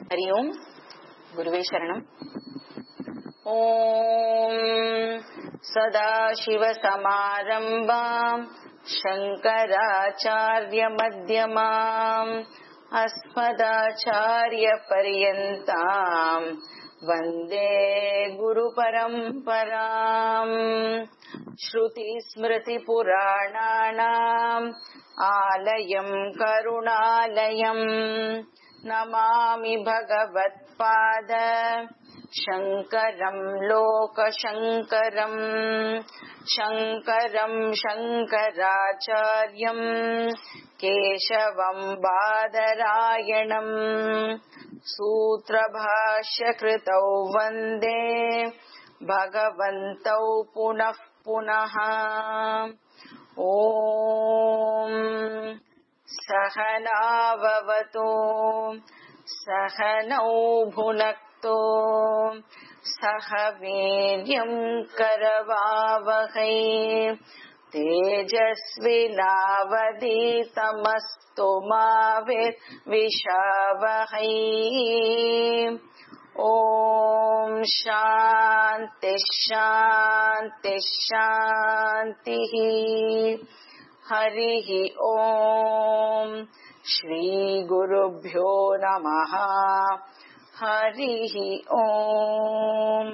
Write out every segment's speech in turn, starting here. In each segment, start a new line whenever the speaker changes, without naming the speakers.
हरि ओम् गुरुवे शरणम् ॐ सदाशिवसमारम्भाम् शङ्कराचार्यमध्यमाम् अस्मदाचार्यपर्यन्ताम् वन्दे गुरुपरम्पराम् श्रुतिस्मृतिपुराणानाम् आलयम् करुणालयम् नमामि भगवत्पाद शङ्करम् लोकशङ्करम् शङ्करम् शङ्कराचार्यम् केशवम् बादरायणम् सूत्रभाष्यकृतौ वन्दे भगवन्तौ पुनः पुनः ॐ सहनाववतु सहनौ भुनक्तो सह वीर्यम् करवावहै तेजस्विनावदीतमस्तु मा विषावहै ॐ शान्ति शान्ति शान्तिः हरिः ॐ श्रीगुरुभ्यो नमः हरिः ॐ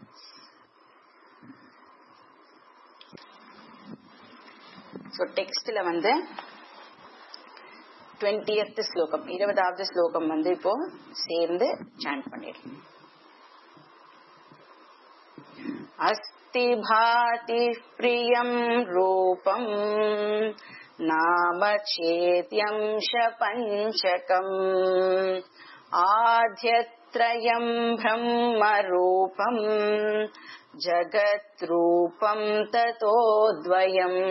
ஸோ டெக்ஸ்ட்ல வந்து டுவெண்ட்டியத் ஸ்லோகம் இருபதாவது ஸ்லோகம் வந்து இப்போ சேர்ந்து சாண்ட் பண்ணிடும் अस्ति भाति प्रियम् रूपम् नाम चेत्यं शपञ्चकम् आद्यत्रयम् ब्रह्मरूपम् जगद्रूपम् ततोद्वयम्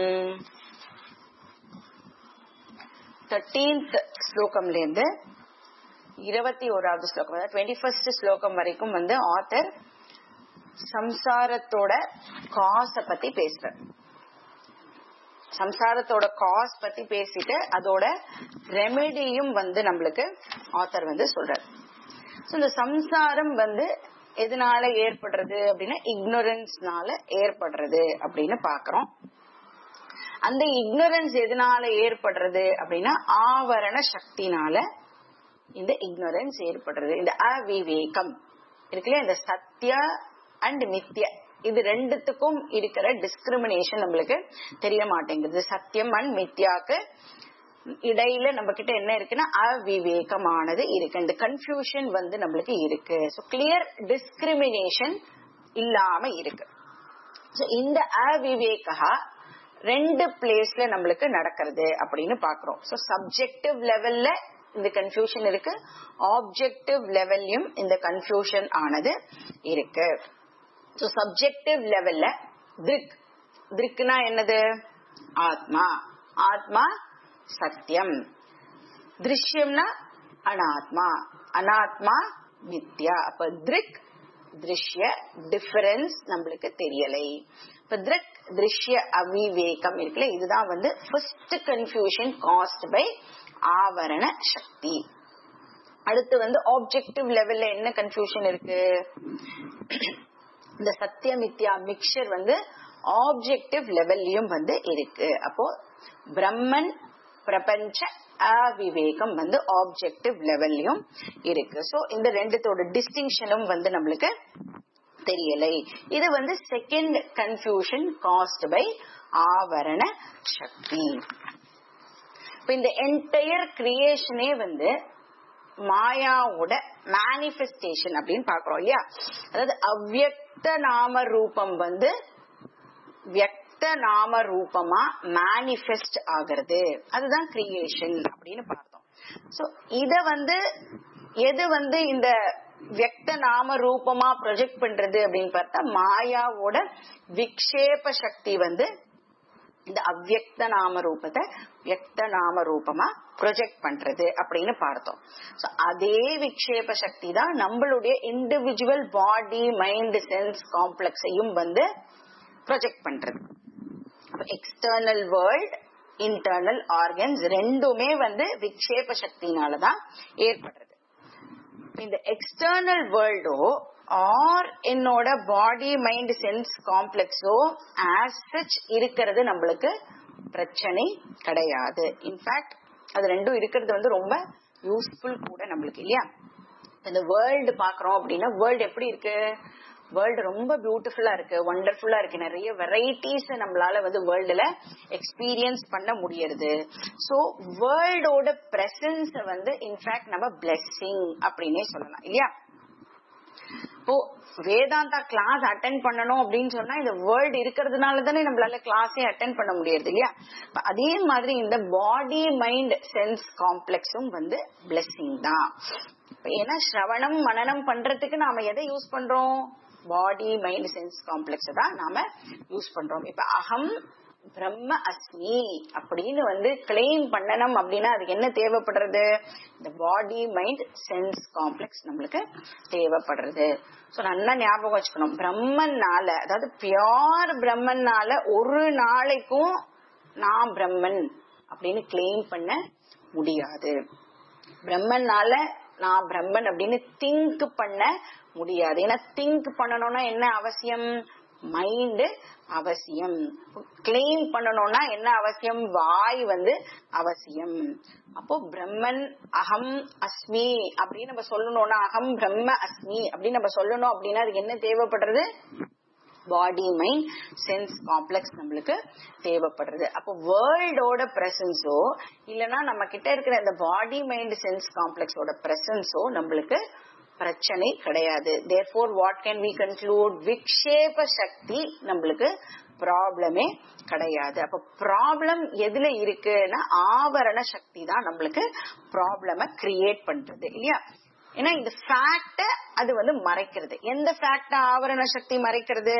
தேர்டீன்த் ஸ்லோகம்ல இருந்து இருபத்தி ஓராவது ஸ்லோகம் அதாவது டுவெண்ட்டி ஃபர்ஸ்ட் ஸ்லோகம் வரைக்கும் வந்து ஆத்தர் சம்சாரத்தோட காச பத்தி பேசுற சம்சாரத்தோட காஸ் பத்தி பேசிட்டு அதோட ரெமெடியும் வந்து நம்மளுக்கு ஆத்தர் வந்து சொல்றாரு இந்த சம்சாரம் வந்து எதனால ஏற்படுறது அப்படின்னா இக்னோரன்ஸ்னால ஏற்படுறது அப்படின்னு பாக்குறோம் அந்த இக்னோரன்ஸ் எதனால ஏற்படுறது அப்படின்னா ஆவரண சக்தினால இந்த இக்னோரன்ஸ் ஏற்படுறது இந்த அவிவேகம் இருக்குல்ல இந்த சத்திய அண்ட் மித்ய இது ரெண்டுத்துக்கும் இருக்கிற டிஸ்கிரிமினேஷன் நம்மளுக்கு தெரிய மாட்டேங்குது சத்தியம் அண்ட் மித்யாக்கு இடையில நம்ம கிட்ட என்ன இருக்குன்னா அவிவேகமானது இருக்கு இந்த கன்ஃபியூஷன் வந்து நம்மளுக்கு இருக்கு ஸோ கிளியர் டிஸ்கிரிமினேஷன் இல்லாம இருக்கு ஸோ இந்த அவிவேகா ரெண்டு பிளேஸ்ல நம்மளுக்கு நடக்கிறது அப்படின்னு பாக்குறோம் ஸோ சப்ஜெக்டிவ் லெவல்ல இந்த கன்ஃபியூஷன் இருக்கு ஆப்ஜெக்டிவ் லெவல்லையும் இந்த கன்ஃபியூஷன் ஆனது இருக்கு ஸோ சப்ஜெக்டிவ் லெவல்ல திருக் திருக்குனா என்னது ஆத்மா ஆத்மா சத்தியம் திருஷ்யம்னா அனாத்மா அனாத்மா மித்யா அப்ப திருக் திருஷ்ய டிஃபரன்ஸ் நம்மளுக்கு தெரியலை இப்ப திருக் திருஷ்ய அவிவேகம் இருக்குல்ல இதுதான் வந்து ஃபர்ஸ்ட் கன்ஃபியூஷன் காஸ்ட் பை ஆவரண சக்தி அடுத்து வந்து ஆப்ஜெக்டிவ் லெவல்ல என்ன கன்ஃபியூஷன் இருக்கு இந்த சத்திய மித்யா மிக்சர் வந்து ஆப்ஜெக்டிவ் லெவல்லையும் வந்து இருக்கு அப்போ பிரம்மன் பிரபஞ்ச அவிவேகம் வந்து ஆப்ஜெக்டிவ் லெவல்லையும் இருக்கு சோ இந்த ரெண்டுத்தோட டிஸ்டிங்ஷனும் வந்து நம்மளுக்கு தெரியலை இது வந்து செகண்ட் கன்ஃபியூஷன் காஸ்ட் பை ஆவரண சக்தி இப்ப இந்த என்டையர் கிரியேஷனே வந்து மாயாவோட மேனிபெஸ்டேஷன் அப்படின்னு பாக்குறோம் இல்லையா அதாவது அவ்வக்த நாம ரூபம் வந்து வியக்த நாம ரூபமா மேனிஃபெஸ்ட் ஆகிறது அதுதான் கிரியேஷன் அப்படின்னு பார்த்தோம் சோ இத வந்து எது வந்து இந்த வியக்த நாம ரூபமா ப்ரொஜெக்ட் பண்றது அப்படின்னு பார்த்தா மாயாவோட விக்ஷேப சக்தி வந்து இந்த அவ்வக்த நாம ரூபத்தை வியக்த நாம ரூபமா ப்ரொஜெக்ட் பண்றது அப்படின்னு பார்த்தோம் சோ அதே விக்ஷேப சக்தி தான் நம்மளுடைய இண்டிவிஜுவல் பாடி மைண்ட் சென்ஸ் காம்ப்ளெக்ஸையும் வந்து ப்ரொஜெக்ட் பண்றது எக்ஸ்டர்னல் வேர்ல்ட் இன்டர்னல் ஆர்கன்ஸ் ரெண்டுமே வந்து விக்ஷேப சக்தினாலதான் ஏற்படுறது இந்த எக்ஸ்டர்னல் வேர்ல்டோ ஆர் என்னோட பாடி மைண்ட் சென்ஸ் காம்ப்ளெக்ஸோ ஆஸ் சச் இருக்கிறது நம்மளுக்கு பிரச்சனை கிடையாது இன்ஃபேக்ட் அது ரெண்டும் இருக்கிறது வந்து ரொம்ப யூஸ்ஃபுல் கூட நம்மளுக்கு இல்லையா இந்த வேர்ல்டு பாக்குறோம் அப்படின்னா வேர்ல்டு எப்படி இருக்கு வேர்ல்டு ரொம்ப பியூட்டிஃபுல்லா இருக்கு ஒண்டர்ஃபுல்லா இருக்கு நிறைய வெரைட்டிஸ் நம்மளால வந்து வேர்ல்டுல எக்ஸ்பீரியன்ஸ் பண்ண முடியறது சோ வேர்ல்டோட பிரசன்ஸ் வந்து இன்ஃபேக்ட் நம்ம பிளெஸ்ஸிங் அப்படின்னே சொல்லலாம் இல்லையா இப்போ வேதாந்தா கிளாஸ் அட்டன் பண்ணணும் அப்படின்னு சொன்னா இந்த வேர்ல்டு இருக்கிறதுனால தானே நம்மளால கிளாஸே அட்டன் பண்ண முடியறது இல்லையா அதே மாதிரி இந்த பாடி மைண்ட் சென்ஸ் காம்ப்ளெக்ஸும் வந்து பிளெஸ்ஸிங் தான் ஏன்னா ஸ்ரவணம் மனநம் பண்றதுக்கு நாம எதை யூஸ் பண்றோம் பாடி மைண்ட் சென்ஸ் காம்ப்ளெக்ஸ் தான் நாம யூஸ் பண்றோம் இப்ப அகம் பிரம்ம அஸ்மி அப்படின்னு வந்து கிளைம் பண்ணணும் அப்படின்னா அதுக்கு என்ன தேவைப்படுறது இந்த பாடி மைண்ட் சென்ஸ் காம்ப்ளெக்ஸ் நம்மளுக்கு தேவைப்படுறது சோ நல்லா ஞாபகம் வச்சுக்கணும் பிரம்மன்னால அதாவது பியோர் பிரம்மன்னால ஒரு நாளைக்கும் நான் பிரம்மன் அப்படின்னு கிளைம் பண்ண முடியாது பிரம்மன்னால நான் பிரம்மன் அப்படின்னு திங்க் பண்ண முடியாது ஏன்னா திங்க் பண்ணணும்னா என்ன அவசியம் மைண்ட் அவசியம் கிளைம் பண்ணணும்னா என்ன அவசியம் வாய் வந்து அவசியம் அப்போ பிரம்மன் அகம் அஸ்மி அப்படின்னு நம்ம சொல்லணும்னா அகம் பிரம்ம அஸ்மி அப்படின்னு நம்ம சொல்லணும் அப்படின்னா அதுக்கு என்ன தேவைப்படுறது பாடி மைண்ட் சென்ஸ் காம்ப்ளெக்ஸ் நம்மளுக்கு தேவைப்படுறது அப்போ வேர்ல்டோட பிரசன்ஸோ இல்லைன்னா நம்ம கிட்ட இருக்கிற இந்த பாடி மைண்ட் சென்ஸ் காம்ப்ளெக்ஸோட பிரசன்ஸோ நம்மளுக்கு பிரச்சனை கிடையாது therefore what can we conclude விக்ஷேப சக்தி நம்மளுக்கு ப்ராப்ளமே கிடையாது அப்ப ப்ராப்ளம் எதுல இருக்குன்னா ஆவரண சக்தி தான் நம்மளுக்கு ப்ராப்ளம கிரியேட் பண்றது இல்லையா ஏன்னா இந்த ஃபேக்ட அது வந்து மறைக்கிறது எந்த ஃபேக்ட ஆவரண சக்தி மறைக்கிறது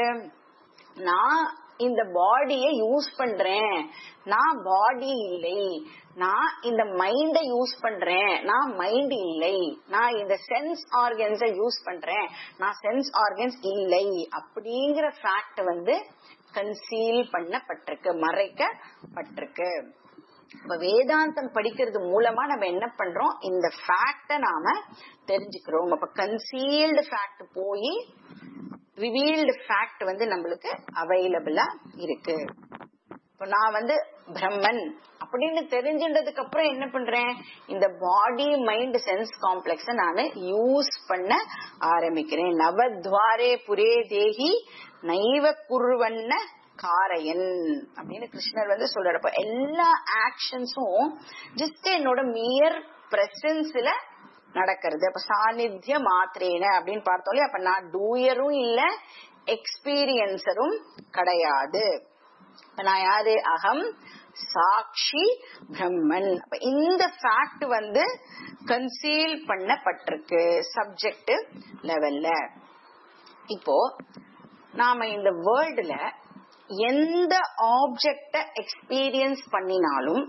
நான் இந்த பாடியை யூஸ் பண்றேன் நான் பாடி இல்லை நான் இந்த மைண்ட யூஸ் பண்றேன் நான் மைண்ட் இல்லை நான் இந்த சென்ஸ் ஆர்கன்ஸ யூஸ் பண்றேன் நான் சென்ஸ் ஆர்கன்ஸ் இல்லை அப்படிங்கிற ஃபேக்ட் வந்து கன்சீல் பண்ணப்பட்டிருக்கு மறைக்கப்பட்டிருக்கு இப்ப வேதாந்தம் படிக்கிறது மூலமா நம்ம என்ன பண்றோம் இந்த ஃபேக்ட நாம தெரிஞ்சுக்கிறோம் அப்ப கன்சீல்டு ஃபேக்ட் போய் ரிவீல்டு ஃபேக்ட் வந்து நம்மளுக்கு அவைலபிளா இருக்கு இப்போ நான் வந்து பிரம்மன் அப்படின்னு தெரிஞ்சின்றதுக்கு அப்புறம் என்ன பண்றேன் இந்த பாடி மைண்ட் சென்ஸ் காம்ப்ளெக்ஸ நான் யூஸ் பண்ண ஆரம்பிக்கிறேன் நவத்வாரே புரே தேகி நைவ குருவன்ன காரையன் அப்படின்னு கிருஷ்ணர் வந்து சொல்றப்ப எல்லா ஆக்ஷன்ஸும் ஜஸ்ட் என்னோட மியர் பிரசன்ஸ்ல நடக்கிறது அப்ப சாநித்திய மாத்திரேன அப்படின்னு பார்த்தோம் இல்லையா அப்ப நான் டூயரும் இல்ல எக்ஸ்பீரியன்சரும் கிடையாது இப்ப நான் யாரு அகம் சாட்சி பிரம்மன் அப்ப இந்த ஃபேக்ட் வந்து கன்சீல் பண்ணப்பட்டிருக்கு சப்ஜெக்ட் லெவல்ல இப்போ நாம இந்த வேர்ல்டுல எந்த ஆப்ஜெக்ட எக்ஸ்பீரியன்ஸ் பண்ணினாலும்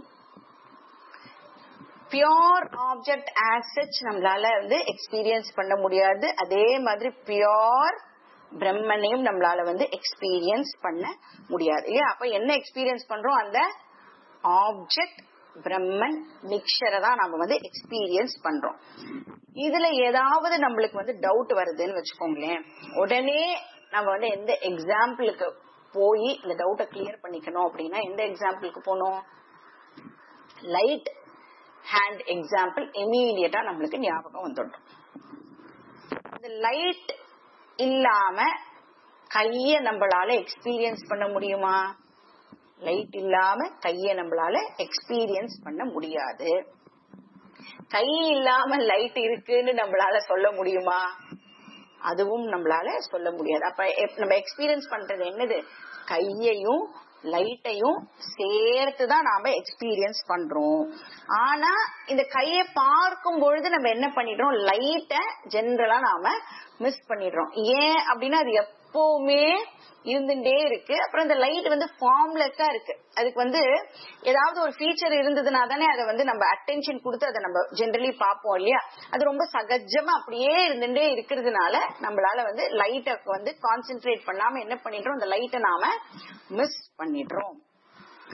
பியோர் ஆப்ஜெக்ட் ஆசச் நம்மளால வந்து எக்ஸ்பீரியன்ஸ் பண்ண முடியாது அதே மாதிரி பியோர் பிரம்மனையும் நம்மளால வந்து எக்ஸ்பீரியன்ஸ் பண்ண முடியாது இல்லையா அப்ப என்ன எக்ஸ்பீரியன்ஸ் பண்றோம் அந்த ஆப்ஜெக்ட் பிரம்மன் மிக்சரை தான் நம்ம வந்து எக்ஸ்பீரியன்ஸ் பண்றோம் இதுல ஏதாவது நம்மளுக்கு வந்து டவுட் வருதுன்னு வச்சுக்கோங்களேன் உடனே நம்ம வந்து எந்த எக்ஸாம்பிளுக்கு போய் இந்த டவுட்டை கிளியர் பண்ணிக்கணும் அப்படின்னா எந்த எக்ஸாம்பிளுக்கு போகணும் லைட் ஹேண்ட் எக்ஸாம்பிள் இமீடியட்டா நம்மளுக்கு ஞாபகம் வந்துடும் இந்த லைட் இல்லாம கைய நம்மளால எக்ஸ்பீரியன்ஸ் பண்ண முடியுமா லைட் இல்லாம கைய நம்மளால எக்ஸ்பீரியன்ஸ் பண்ண முடியாது கை இல்லாம லைட் இருக்குன்னு நம்மளால சொல்ல முடியுமா அதுவும் நம்மளால சொல்ல முடியாது அப்ப நம்ம எக்ஸ்பீரியன்ஸ் பண்றது என்னது கையையும் லைட்டையும் சேர்த்து தான் நாம எக்ஸ்பீரியன்ஸ் பண்றோம் ஆனா இந்த கையை பார்க்கும் பொழுது நம்ம என்ன பண்ணிடுறோம் லைட்டை ஜென்ரலா நாம மிஸ் பண்ணிடுறோம் ஏன் அப்படின்னா அது எப்பவுமே இருந்துட்டே இருக்கு அப்புறம் இந்த லைட் வந்து ஃபார்ம்லெஸ்ஸா இருக்கு அதுக்கு வந்து ஏதாவது ஒரு ஃபீச்சர் இருந்ததுன்னா தானே அதை வந்து நம்ம அட்டென்ஷன் கொடுத்து அதை நம்ம ஜென்ரலி பார்ப்போம் இல்லையா அது ரொம்ப சகஜமா அப்படியே இருந்துட்டே இருக்கிறதுனால நம்மளால வந்து லைட்டை வந்து கான்சென்ட்ரேட் பண்ணாம என்ன பண்ணிடுறோம் அந்த லைட்டை நாம மிஸ் பண்ணிடுறோம்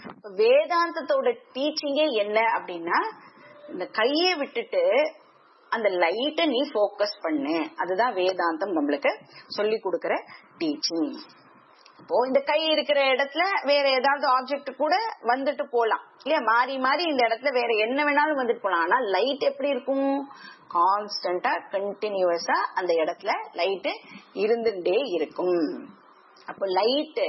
வேதாந்தத்தோட டீச்சிங்கே என்ன அப்படின்னா இந்த கையை விட்டுட்டு அந்த லைட்டை நீ ஃபோக்கஸ் பண்ணு அதுதான் வேதாந்தம் நம்மளுக்கு சொல்லி கொடுக்கிற டீச்சிங் இப்போ இந்த கை இருக்கிற இடத்துல வேற ஏதாவது ஆப்ஜெக்ட் கூட வந்துட்டு போலாம் இல்லையா மாறி மாறி இந்த இடத்துல வேற என்ன வேணாலும் வந்துட்டு போலாம் ஆனா லைட் எப்படி இருக்கும் கான்ஸ்டன்டா கண்டினியூஸா அந்த இடத்துல லைட் இருந்துட்டே இருக்கும் அப்போ லைட்டு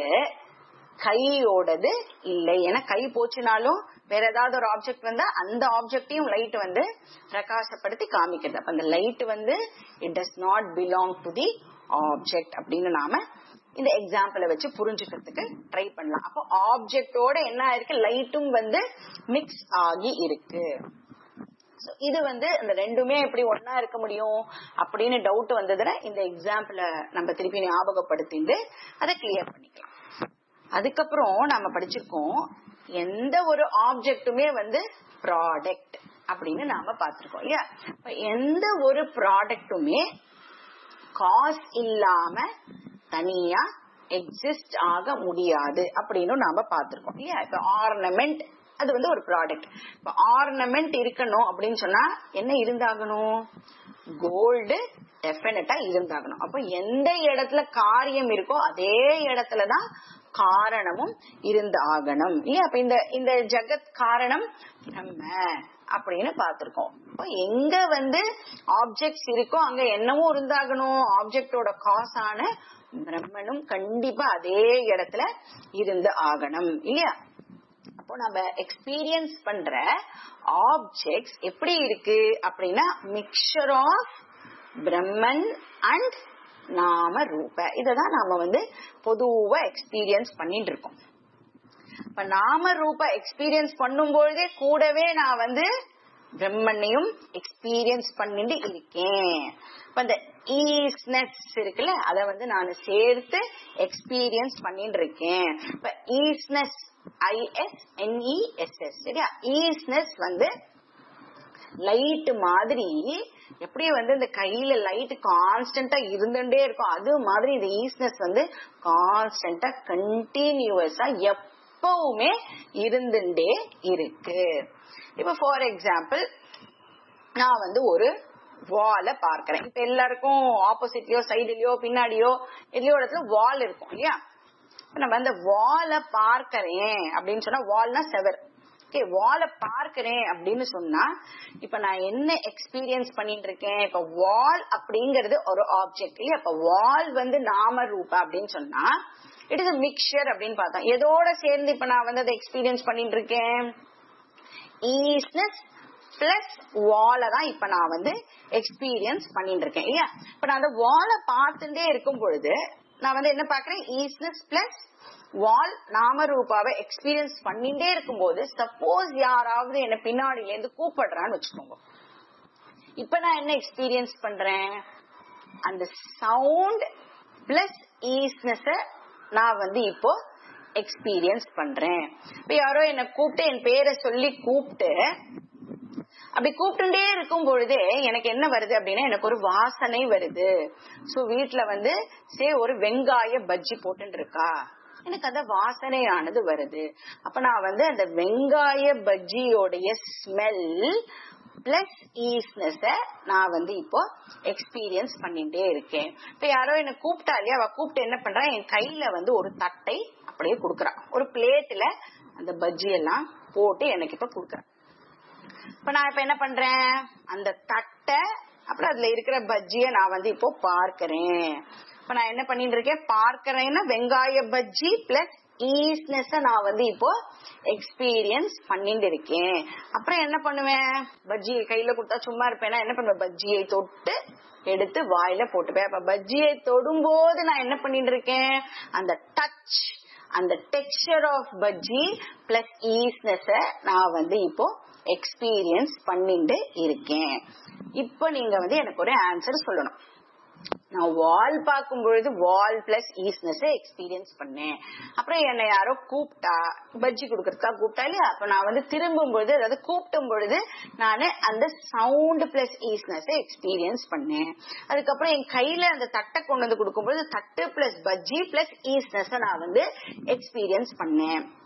கையோடது இல்லை ஏன்னா கை போச்சுனாலும் வேற ஏதாவது ஒரு ஆப்ஜெக்ட் வந்தா அந்த ஆப்ஜெக்டையும் லைட் வந்து பிரகாசப்படுத்தி காமிக்கிறது அப்ப அந்த லைட் வந்து it does not belong to the object அப்படின்னு நாம இந்த எக்ஸாம்பிளை வச்சு புரிஞ்சுக்கிறதுக்கு ட்ரை பண்ணலாம் அப்போ ஆப்ஜெக்டோட என்ன ஆயிருக்கு லைட்டும் வந்து மிக்ஸ் ஆகி இருக்கு So, இது வந்து இந்த ரெண்டுமே எப்படி ஒன்னா இருக்க முடியும் அப்படின்னு டவுட் வந்ததுன்னா இந்த எக்ஸாம்பிள நம்ம திருப்பி ஞாபகப்படுத்திட்டு அதை கிளியர் பண்ணிக்கலாம் அதுக்கப்புறம் நாம படிச்சிருக்கோம் எந்த ஒரு ஆப்ஜெக்ட்டுமே வந்து ப்ராடக்ட் அப்படின்னு நாம பார்த்திருக்கோம் இல்லையா இப்ப எந்த ஒரு ப்ராடக்ட்டுமே காஸ் இல்லாம தனியா எக்ஸிஸ்ட் ஆக முடியாது அப்படின்னு நாம பார்த்திருக்கோம் இல்லையா இப்ப ஆர்னமெண்ட் அது வந்து ஒரு ப்ராடக்ட் இப்ப ஆர்னமெண்ட் இருக்கணும் அப்படின்னு சொன்னா என்ன இருந்தாகணும் கோல்டு டெஃபினட்டா இருந்தாகணும் அப்ப எந்த இடத்துல காரியம் இருக்கோ அதே இடத்துலதான் காரணமும் இருந்து ஆகணும் இல்லையா அப்ப இந்த இந்த ஜெகத் காரணம் நம்ம அப்படின்னு பார்த்திருக்கோம் அப்ப எங்க வந்து ஆப்ஜெக்ட்ஸ் இருக்கோ அங்க என்னவும் இருந்தாகணும் ஆப்ஜெக்டோட காசான பிரம்மனும் கண்டிப்பா அதே இடத்துல இருந்து ஆகணும் இல்லையா அப்போ நம்ம எக்ஸ்பீரியன்ஸ் பண்ற ஆப்ஜெக்ட்ஸ் எப்படி இருக்கு அப்படின்னா மிக்சர் ஆஃப் பிரம்மன் அண்ட் நாம ரூப இததான் நாம வந்து பொதுவா எக்ஸ்பீரியன்ஸ் பண்ணிட்டு இருக்கோம் இப்ப நாம ரூப எக்ஸ்பீரியன்ஸ் பண்ணும்பொழுதே கூடவே நான் வந்து பிரம்மனையும் எக்ஸ்பீரியன்ஸ் பண்ணிட்டு இருக்கேன் இப்ப இந்த ஈஸ்னஸ் இருக்குல்ல அத வந்து நான் சேர்த்து எக்ஸ்பீரியன்ஸ் பண்ணிட்டு இருக்கேன் இப்ப ஈஸ்னஸ் ஐஎஸ் என்இஎஸ்எஸ் சரியா ஈஸ்னஸ் வந்து லைட் மாதிரி எப்படி வந்து இந்த கையில லைட் கான்ஸ்டன்டா இருந்துட்டே இருக்கும் அது மாதிரி இந்த ஈஸ்னஸ் வந்து கான்ஸ்டன்டா கண்டினியூஸா எப்பவுமே இருந்துட்டே இருக்கு இப்ப ஃபார் எக்ஸாம்பிள் நான் வந்து ஒரு வால பார்க்கிறேன் இப்ப எல்லாருக்கும் ஆப்போசிட்லயோ சைடுலயோ பின்னாடியோ எதுலயோ இடத்துல வால் இருக்கும் இல்லையா இப்ப நம்ம அந்த வால பார்க்கிறேன் அப்படின்னு சொன்னா வால்னா செவர் ஓகே வால பார்க்கிறேன் அப்படின்னு சொன்னா இப்ப நான் என்ன எக்ஸ்பீரியன்ஸ் பண்ணிட்டு இருக்கேன் இப்ப வால் அப்படிங்கறது ஒரு ஆப்ஜெக்ட் இல்லையா இப்ப வால் வந்து நாம ரூபா அப்படின்னு சொன்னா இட் இஸ் மிக்சர் அப்படின்னு பார்த்தோம் எதோட சேர்ந்து இப்ப நான் வந்து அதை எக்ஸ்பீரியன்ஸ் பண்ணிட்டு இருக்கேன் ஈஸ்னஸ் பிளஸ் வால தான் இப்ப நான் வந்து எக்ஸ்பீரியன்ஸ் பண்ணிட்டு இருக்கேன் இல்லையா இப்ப நான் அந்த வால பார்த்துட்டே இருக்கும் பொழுது நான் வந்து என்ன பாக்குறேன் ஈஸ்னஸ் பிளஸ் வால் நாமரூபாவை எக்ஸ்பீரியன்ஸ் பண்ணிட்டே இருக்கும்போது சப்போஸ் யாராவது என்ன பின்னாடில இருந்து கூப்பிடுறான்னு வச்சுக்கோங்க இப்ப நான் என்ன எக்ஸ்பீரியன்ஸ் பண்றேன் அந்த சவுண்ட் பிளஸ் ஈஸ்னஸ் நான் வந்து இப்போ எக்ஸ்பீரியன்ஸ் பண்றேன் இப்ப யாரோ என்ன கூப்பிட்டு என் பேரை சொல்லி கூப்பிட்டு அப்படி கூப்பிட்டுட்டே இருக்கும் பொழுதே எனக்கு என்ன வருது அப்படின்னா எனக்கு ஒரு வாசனை வருது சோ வீட்டுல வந்து சே ஒரு வெங்காய பஜ்ஜி போட்டு இருக்கா எனக்கு அந்த வாசனையானது வருது அப்ப நான் வந்து அந்த வெங்காய பஜ்ஜியோடைய ஸ்மெல் பிளஸ் ஈஸ்னஸ நான் வந்து இப்போ எக்ஸ்பீரியன்ஸ் பண்ணிட்டே இருக்கேன் இப்ப யாரோ என்ன கூப்பிட்டா இல்லையா அவ கூப்பிட்டு என்ன பண்றா என் கையில வந்து ஒரு தட்டை அப்படியே கொடுக்கறா ஒரு பிளேட்ல அந்த பஜ்ஜி எல்லாம் போட்டு எனக்கு இப்ப கொடுக்கறா இப்ப நான் இப்ப என்ன பண்றேன் அந்த தட்டை அப்புறம் அதுல இருக்கிற பஜ்ஜிய நான் வந்து இப்போ பார்க்கிறேன் இப்ப நான் என்ன பண்ணிட்டு இருக்கேன் பார்க்கிறேன்னா வெங்காய பஜ்ஜி பிளஸ் ஈஸ்னஸ் நான் வந்து இப்போ எக்ஸ்பீரியன்ஸ் பண்ணிட்டு இருக்கேன் அப்புறம் என்ன பண்ணுவேன் பஜ்ஜியை கையில கொடுத்தா சும்மா இருப்பேன்னா என்ன பண்ணுவேன் பஜ்ஜியை தொட்டு எடுத்து வாயில போட்டுப்பேன் அப்ப பஜ்ஜியை தொடும்போது நான் என்ன பண்ணிட்டு இருக்கேன் அந்த டச் அந்த டெக்ஸ்டர் ஆஃப் பஜ்ஜி பிளஸ் ஈஸ்னஸ நான் வந்து இப்போ எக்ஸ்பீரியன்ஸ் பண்ணிட்டு இருக்கேன் இப்போ நீங்க வந்து எனக்கு ஒரு ஆன்சர் சொல்லணும் நான் வால் பார்க்கும் பொழுது வால் பிளஸ் ஈஸ்னஸ் எக்ஸ்பீரியன்ஸ் பண்ணேன் அப்புறம் என்னை யாரோ கூப்பிட்டா பஜ்ஜி கொடுக்கறதுக்காக கூப்பிட்டா இல்லையா அப்ப நான் வந்து திரும்பும் பொழுது அதாவது கூப்பிட்டும் பொழுது நான் அந்த சவுண்ட் பிளஸ் ஈஸ்னஸ் எக்ஸ்பீரியன்ஸ் பண்ணேன் அதுக்கப்புறம் என் கையில அந்த தட்டை கொண்டு வந்து கொடுக்கும் பொழுது தட்டு பிளஸ் பஜ்ஜி பிளஸ் ஈஸ்னஸ் நான் வந்து எக்ஸ்பீரியன்ஸ் பண்ணேன்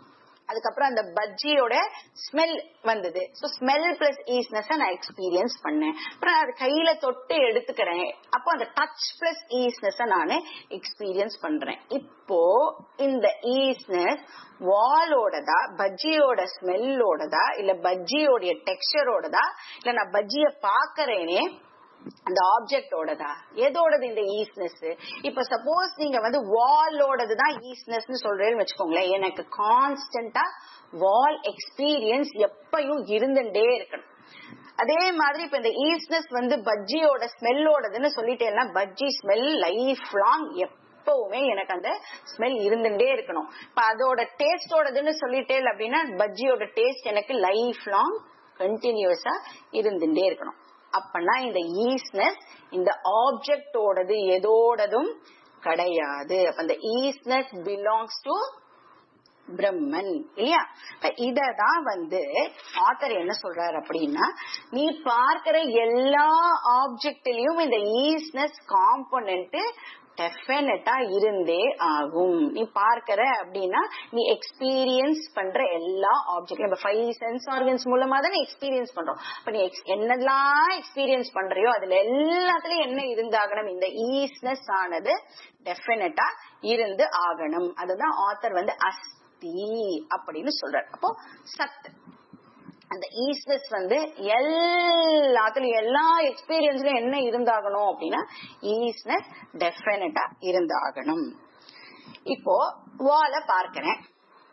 அதுக்கப்புறம் அந்த பஜ்ஜியோட ஸ்மெல் வந்தது ஸோ ஸ்மெல் பிளஸ் ஈஸ்னஸ் நான் எக்ஸ்பீரியன்ஸ் பண்ணேன் அப்புறம் அது கையில தொட்டு எடுத்துக்கிறேன் அப்போ அந்த டச் பிளஸ் ஈஸ்னஸ் நான் எக்ஸ்பீரியன்ஸ் பண்றேன் இப்போ இந்த ஈஸ்னஸ் வாலோடதா பஜ்ஜியோட ஸ்மெல்லோடதா இல்ல பஜ்ஜியோடைய டெக்ஸ்டரோடதா இல்ல நான் பஜ்ஜிய பாக்குறேனே அந்த ஆப்ஜெக்டோடதா எதோடது இந்த ஈஸ்னஸ் இப்ப சப்போஸ் நீங்க வந்து வாலோடது தான் ஈஸ்னஸ் சொல்றேன்னு வச்சுக்கோங்களேன் எனக்கு கான்ஸ்டன்டா வால் எக்ஸ்பீரியன்ஸ் எப்பயும் இருந்துட்டே இருக்கணும் அதே மாதிரி இப்ப இந்த ஈஸ்னஸ் வந்து பஜ்ஜியோட ஸ்மெல்லோடதுன்னு சொல்லிட்டேன்னா பஜ்ஜி ஸ்மெல் லைஃப் லாங் எப்பவுமே எனக்கு அந்த ஸ்மெல் இருந்துட்டே இருக்கணும் இப்ப அதோட டேஸ்டோடதுன்னு சொல்லிட்டேன் அப்படின்னா பஜ்ஜியோட டேஸ்ட் எனக்கு லைஃப் லாங் கண்டினியூஸா இருந்துட்டே இருக்கணும் அப்பனா இந்த ஈஸ்னஸ் இந்த ஆப்ஜெக்டோடது எதோடதும் கிடையாது அப்ப இந்த ஈஸ்னஸ் பிலாங்ஸ் டு பிரம்மன் இல்லையா இததான் வந்து ஆத்தர் என்ன சொல்றாரு அப்படின்னா நீ பார்க்கிற எல்லா ஆப்ஜெக்ட்லயும் இந்த ஈஸ்னஸ் காம்பனன்ட் டெஃபினட்டா இருந்தே ஆகும் நீ பார்க்கிற அப்படின்னா நீ எக்ஸ்பீரியன்ஸ் பண்ற எல்லா ஆப்ஜெக்ட் நம்ம ஃபைவ் சென்ஸ் ஆர்கன்ஸ் மூலமா தான் எக்ஸ்பீரியன்ஸ் பண்றோம் அப்ப நீ என்னெல்லாம் எக்ஸ்பீரியன்ஸ் பண்றியோ அதுல எல்லாத்துலயும் என்ன இருந்தாகணும் இந்த ஈஸ்னஸ் ஆனது டெஃபினட்டா இருந்து ஆகணும் அதுதான் ஆத்தர் வந்து அஸ்தி அப்படின்னு சொல்றாரு அப்போ சத்து அந்த ஈஸ்னஸ் வந்து எல்லாத்துலயும் எல்லா எக்ஸ்பீரியன்ஸ்லயும் என்ன இருந்தாகணும் அப்படின்னா ஈஸ்னஸ் டெஃபினட்டா இருந்தாகணும் இப்போ வால பார்க்கிறேன்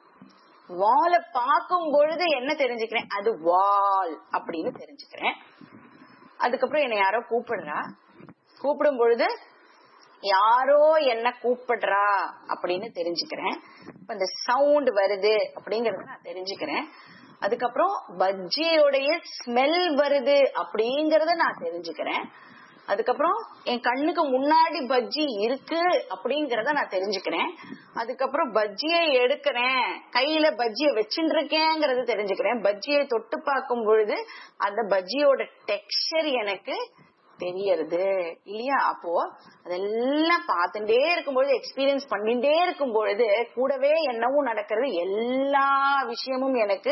வாலை பார்க்கும் பொழுது என்ன தெரிஞ்சுக்கிறேன் அது வால் அப்படின்னு தெரிஞ்சுக்கிறேன் அதுக்கப்புறம் என்ன யாரோ கூப்பிடுறா கூப்பிடும் பொழுது யாரோ என்ன கூப்பிடுறா அப்படின்னு தெரிஞ்சுக்கிறேன் இந்த சவுண்ட் வருது அப்படிங்கறத நான் தெரிஞ்சுக்கிறேன் அதுக்கப்புறம் பஜ்ஜியோடைய ஸ்மெல் வருது அப்படிங்கறத நான் தெரிஞ்சுக்கிறேன் அதுக்கப்புறம் என் கண்ணுக்கு முன்னாடி பஜ்ஜி இருக்கு அப்படிங்கறத நான் தெரிஞ்சுக்கிறேன் அதுக்கப்புறம் பஜ்ஜியை எடுக்கிறேன் கையில பஜ்ஜியை வச்சுட்டு இருக்கேங்கிறத தெரிஞ்சுக்கிறேன் பஜ்ஜியை தொட்டு பார்க்கும் பொழுது அந்த பஜ்ஜியோட டெக்ஸ்டர் எனக்கு தெரியறது இல்லையா அப்போ அதெல்லாம் பார்த்துட்டே இருக்கும்பொழுது எக்ஸ்பீரியன்ஸ் பண்ணிட்டே இருக்கும் பொழுது கூடவே என்னவும் நடக்கிறது எல்லா விஷயமும் எனக்கு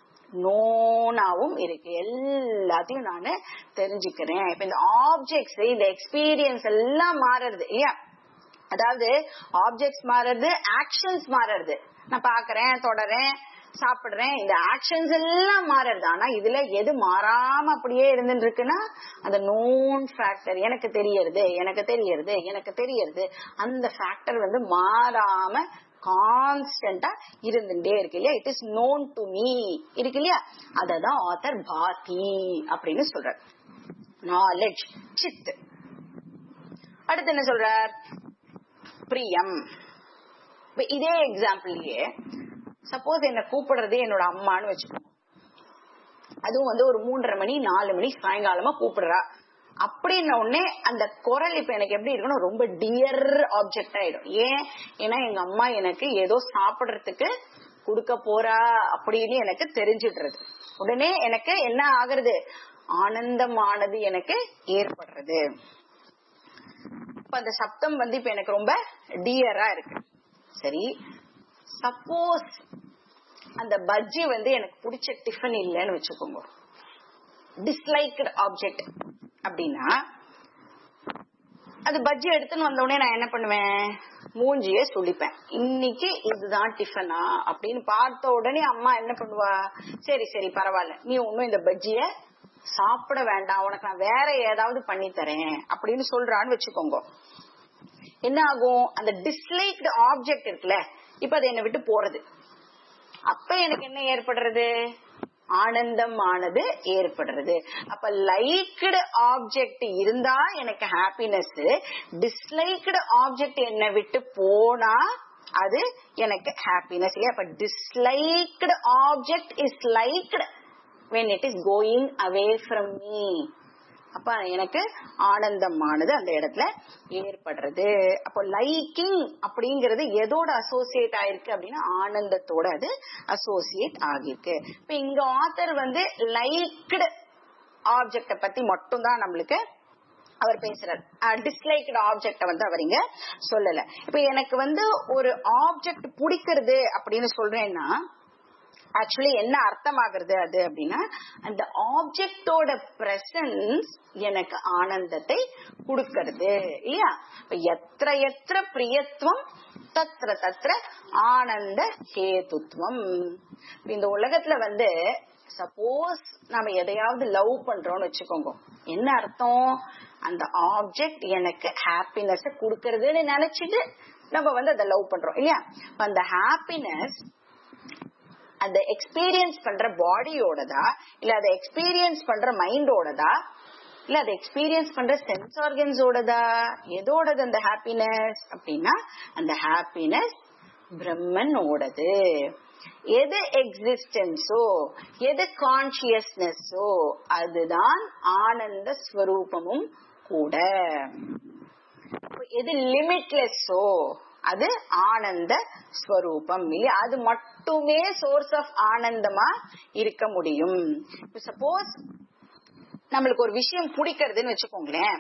நோனாவும் இருக்கு எல்லாத்தையும் நான் தெரிஞ்சுக்கிறேன் இப்ப இந்த ஆப்ஜெக்ட்ஸ் இந்த எக்ஸ்பீரியன்ஸ் எல்லாம் மாறுறது இல்லையா அதாவது ஆப்ஜெக்ட்ஸ் மாறுறது ஆக்ஷன்ஸ் மாறுறது நான் பாக்குறேன் தொடறேன் சாப்பிடுறேன் இந்த ஆக்ஷன்ஸ் எல்லாம் மாறுறது ஆனா இதுல எது மாறாம அப்படியே இருந்துட்டு இருக்குன்னா அந்த நோன் ஃபேக்டர் எனக்கு தெரியறது எனக்கு தெரியறது எனக்கு தெரியறது அந்த ஃபேக்டர் வந்து மாறாம கான்ஸ்டன்டா இருந்துட்டே இருக்கு இல்லையா it is known to me இருக்கு இல்லையா அததான் ஆத்தர் பாத்தி அப்படின்னு சொல்றார் நாலேஜ் சித் அடுத்து என்ன சொல்றார் பிரியம் இதே எக்ஸாம்பிள்லயே சப்போஸ் என்ன கூப்பிடுறதே என்னோட அம்மான்னு வச்சுக்கோ அதுவும் வந்து ஒரு மூன்றரை மணி நாலு மணி சாயங்காலமா கூப்பிடுறா அப்படின்ன உடனே அந்த குரல் இப்ப எனக்கு எப்படி இருக்கணும் ரொம்ப டியர் ஆப்ஜெக்ட் ஆயிடும் ஏன் ஏன்னா எங்க அம்மா எனக்கு ஏதோ சாப்பிடுறதுக்கு கொடுக்க போறா அப்படின்னு எனக்கு தெரிஞ்சிடுறது உடனே எனக்கு என்ன ஆகுறது ஆனந்தமானது எனக்கு ஏற்படுறது இப்ப அந்த சப்தம் வந்து இப்ப எனக்கு ரொம்ப டியரா இருக்கு சரி சப்போஸ் அந்த பஜ்ஜி வந்து எனக்கு பிடிச்ச டிஃபன் இல்லைன்னு வச்சுக்கோங்க டிஸ்லைக்டு ஆப்ஜெக்ட் அப்படின்னா அது பஜ்ஜி எடுத்துன்னு வந்த உடனே நான் என்ன பண்ணுவேன் மூஞ்சிய சுழிப்பேன் இன்னைக்கு இதுதான் டிஃபனா அப்படின்னு பார்த்த உடனே அம்மா என்ன பண்ணுவா சரி சரி பரவாயில்ல நீ ஒன்னும் இந்த பஜ்ஜிய சாப்பிட வேண்டாம் உனக்கு நான் வேற ஏதாவது பண்ணி தரேன் அப்படின்னு சொல்றான்னு வச்சுக்கோங்க என்ன ஆகும் அந்த டிஸ்லைக்டு ஆப்ஜெக்ட் இருக்குல்ல இப்ப அது என்னை விட்டு போறது அப்ப எனக்கு என்ன ஏற்படுறது ஆனந்தம் ஆனது ஏற்படுறது அப்ப லைக்டு ஆப்ஜெக்ட் இருந்தா எனக்கு ஹாப்பினஸ் டிஸ்லைக்டு ஆப்ஜெக்ட் என்னை விட்டு போனா அது எனக்கு ஹாப்பினஸ் இல்லையா அப்ப disliked object is liked when it is going away from me அப்ப எனக்கு ஆனந்தமானது அந்த இடத்துல ஏற்படுறது அப்போ லைக்கிங் அப்படிங்கறது எதோட அசோசியேட் ஆயிருக்கு அப்படின்னா ஆனந்தத்தோட அது அசோசியேட் ஆகிருக்கு இப்ப இங்க ஆத்தர் வந்து லைக்டு ஆப்ஜெக்ட பத்தி மட்டும்தான் நம்மளுக்கு அவர் பேசுறாரு டிஸ்லைக்டு ஆப்ஜெக்ட வந்து அவர் இங்க சொல்லல இப்ப எனக்கு வந்து ஒரு ஆப்ஜெக்ட் பிடிக்கிறது அப்படின்னு சொல்றேன்னா ஆக்சுவலி என்ன அர்த்தமாகிறது அது அப்படின்னா அந்த ஆப்ஜெக்டோட பிரசன்ஸ் எனக்கு ஆனந்தத்தை கொடுக்கறது இல்லையா இப்ப எத்திர எத்திர பிரியத்துவம் தத்திர தத்திர ஆனந்த ஹேதுத்வம் இந்த உலகத்துல வந்து சப்போஸ் நாம எதையாவது லவ் பண்றோம்னு வச்சுக்கோங்க என்ன அர்த்தம் அந்த ஆப்ஜெக்ட் எனக்கு ஹாப்பினஸ் கொடுக்கறதுன்னு நினைச்சிட்டு நம்ம வந்து அதை லவ் பண்றோம் இல்லையா அந்த ஹாப்பினஸ் அந்த எக்ஸ்பீரியன்ஸ் பண்ற பாடியோடதா இல்ல அதை எக்ஸ்பீரியன்ஸ் பண்ற மைண்டோடதா இல்ல அதை எக்ஸ்பீரியன்ஸ் பண்ற சென்ஸ் ஆர்கன்ஸோடதா எதோடது அந்த ஹாப்பினஸ் அப்படின்னா அந்த ஹாப்பினஸ் பிரம்மனோடது எது எக்ஸிஸ்டன்ஸோ எது கான்சியஸ்னஸோ அதுதான் ஆனந்த ஸ்வரூபமும் கூட எது லிமிட்லெஸ்ஸோ அது ஆனந்த ஸ்வரூபம் இல்லையா அது மட்டுமே சோர்ஸ் ஆஃப் ஆனந்தமா இருக்க முடியும் சப்போஸ் நம்மளுக்கு ஒரு விஷயம் பிடிக்கிறதுன்னு வச்சுக்கோங்களேன்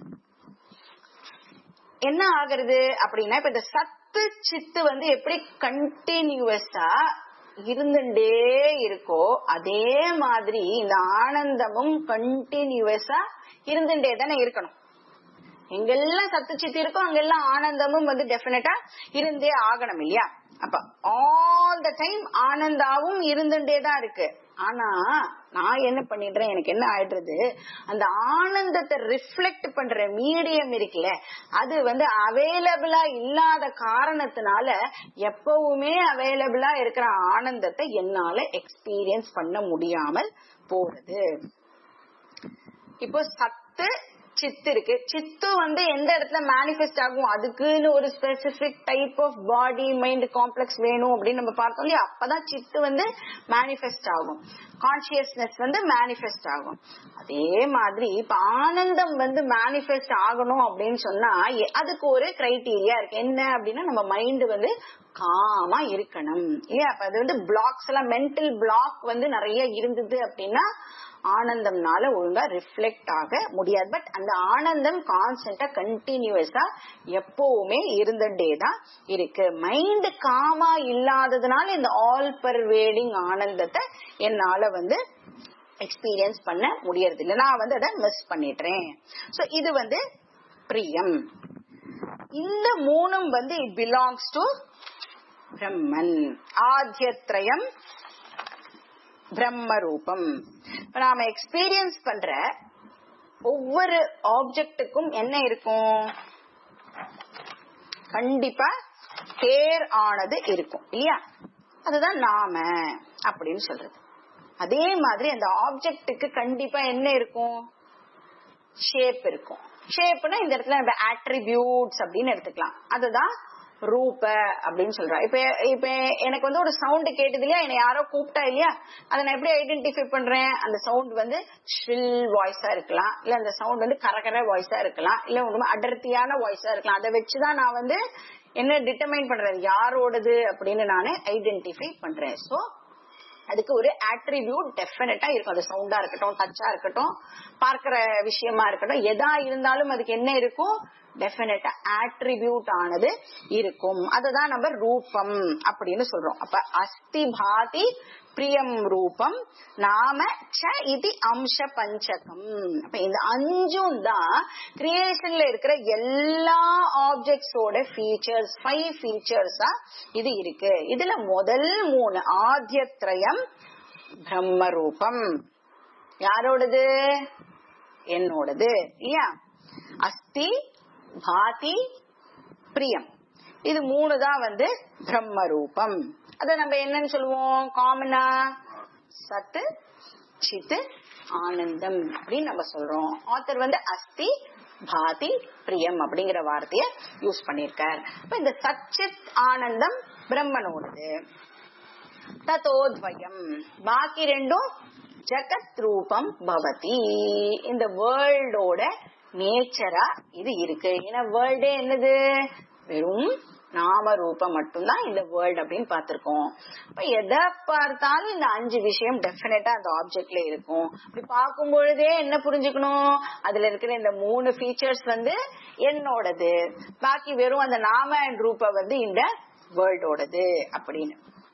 என்ன ஆகுறது அப்படின்னா இப்ப இந்த சத்து சித்து வந்து எப்படி கண்டினியூவஸா இருந்துட்டே இருக்கோ அதே மாதிரி இந்த ஆனந்தமும் கண்டினியூவஸா இருந்துட்டே தானே இருக்கணும் எங்கெல்லாம் சத்து சித்து இருக்கோ அங்கெல்லாம் ஆனந்தமும் வந்து டெபினட்டா இருந்தே ஆகணும் இல்லையா அப்ப ஆல் த டைம் ஆனந்தாவும் இருந்துட்டே தான் இருக்கு ஆனா நான் என்ன பண்ணிடுறேன் எனக்கு என்ன ஆயிடுறது அந்த ஆனந்தத்தை ரிஃப்ளெக்ட் பண்ற மீடியம் இருக்குல்ல அது வந்து அவைலபிளா இல்லாத காரணத்தினால எப்பவுமே அவைலபிளா இருக்கிற ஆனந்தத்தை என்னால எக்ஸ்பீரியன்ஸ் பண்ண முடியாமல் போறது இப்போ சத்து சித்து இருக்கு சித்து வந்து எந்த இடத்துல மேனிஃபெஸ்ட் ஆகும் அதுக்குன்னு ஒரு specific type of body mind complex வேணும் அப்படின்னு நம்ம பார்த்தோம் இல்லையா அப்பதான் சித்து வந்து மேனிஃபெஸ்ட் ஆகும் கான்சியஸ்னஸ் வந்து மேனிஃபெஸ்ட் ஆகும் அதே மாதிரி இப்ப ஆனந்தம் வந்து மேனிஃபெஸ்ட் ஆகணும் அப்படின்னு சொன்னா அதுக்கு ஒரு கிரைட்டீரியா இருக்கு என்ன அப்படின்னா நம்ம மைண்ட் வந்து காமா இருக்கணும் இல்லையா அப்ப அது வந்து பிளாக்ஸ் எல்லாம் மென்டல் பிளாக் வந்து நிறைய இருந்தது அப்படின்னா ஆனந்தம்னால ஒழுங்கா ரிஃப்ளெக்ட் ஆக முடியாது பட் அந்த ஆனந்தம் கான்ஸ்டன்டா கண்டினியூஸா எப்பவுமே இருந்துட்டே தான் இருக்கு மைண்ட் காமா இல்லாததுனால இந்த ஆல் பர்வேடிங் ஆனந்தத்தை என்னால வந்து எக்ஸ்பீரியன்ஸ் பண்ண முடியறது இல்லை நான் வந்து அதை மிஸ் பண்ணிடுறேன் சோ இது வந்து பிரியம் இந்த மூணும் வந்து இட் பிலாங்ஸ் டு பிரம்மன் ஆத்தியத்ரயம் பிரம்ம ரூபம் இப்ப நாம எக்ஸ்பீரியன்ஸ் பண்ற ஒவ்வொரு ஆப்ஜெக்டுக்கும் என்ன இருக்கும் கண்டிப்பா பேர் ஆனது இருக்கும் இல்லையா அதுதான் நாம அப்படின்னு சொல்றது அதே மாதிரி அந்த ஆப்ஜெக்டுக்கு கண்டிப்பா என்ன இருக்கும் ஷேப் இருக்கும் ஷேப்னா இந்த இடத்துல நம்ம ஆட்ரிபியூட்ஸ் அப்படின்னு எடுத்துக்கலாம் அதுதான் ரூப அப்படின்னு சொல்றோம் இப்ப இப்ப எனக்கு வந்து ஒரு சவுண்ட் கேட்டது இல்லையா என்னை யாரோ கூப்பிட்டா இல்லையா அதை நான் எப்படி ஐடென்டிஃபை பண்றேன் அந்த சவுண்ட் வந்து ஷில் வாய்ஸா இருக்கலாம் இல்ல அந்த சவுண்ட் வந்து கரகர வாய்ஸா இருக்கலாம் இல்ல ரொம்ப அடர்த்தியான வாய்ஸா இருக்கலாம் அதை வச்சுதான் நான் வந்து என்ன டிட்டர்மைன் பண்றேன் யாரோடது அப்படின்னு நானே ஐடென்டிஃபை பண்றேன் சோ அதுக்கு ஒரு ஆட்ரிபியூட் டெஃபினட்டா இருக்கும் அது சவுண்டா இருக்கட்டும் டச்சா இருக்கட்டும் பார்க்கிற விஷயமா இருக்கட்டும் எதா இருந்தாலும் அதுக்கு என்ன இருக்கும் டெபினட்டா ஆட்ரிபியூட் ஆனது இருக்கும் அதுதான் நம்ம ரூபம் அப்படின்னு சொல்றோம் அப்ப அஸ்தி பாதி பிரியம் ரூபம் நாம ச இது அம்ச பஞ்சகம் அப்ப இந்த அஞ்சும் தான் கிரியேஷன்ல இருக்கிற எல்லா ஆப்ஜெக்ட்ஸோட ஃபீச்சர்ஸ் ஃபைவ் ஃபீச்சர்ஸா இது இருக்கு இதுல முதல் மூணு ஆத்தியத்ரயம் பிரம்ம ரூபம் யாரோடது என்னோடது இல்லையா அஸ்தி பாதி பிரியம் இது மூணு தான் வந்து பிரம்ம ரூபம் அத நம்ம என்னன்னு சொல்லுவோம் காமனா சத்து சித்து ஆனந்தம் அப்படின்னு நம்ம சொல்றோம் ஆத்தர் வந்து அஸ்தி பாதி பிரியம் அப்படிங்கிற வார்த்தைய யூஸ் பண்ணிருக்கார் இப்ப இந்த சச்சித் ஆனந்தம் பிரம்மனோடது தத்தோத்வயம் பாக்கி ரெண்டும் ஜகத் ரூபம் பவதி இந்த வேர்ல்டோட நேச்சரா இது இருக்கு ஏன்னா வேர்ல்டே என்னது வெறும் நாம ரூபம் மட்டும்தான் இந்த வேர்ல்ட் அப்படின்னு பார்த்திருக்கோம் இப்ப எதை பார்த்தாலும் இந்த அஞ்சு விஷயம் டெபினட்டா அந்த ஆப்ஜெக்ட்ல இருக்கும் அப்படி பார்க்கும் பொழுதே என்ன புரிஞ்சுக்கணும் அதுல இருக்கிற இந்த மூணு ஃபீச்சர்ஸ் வந்து என்னோடது பாக்கி வெறும் அந்த நாம அண்ட் ரூப வந்து இந்த வேர்ல்டோடது அப்படின்னு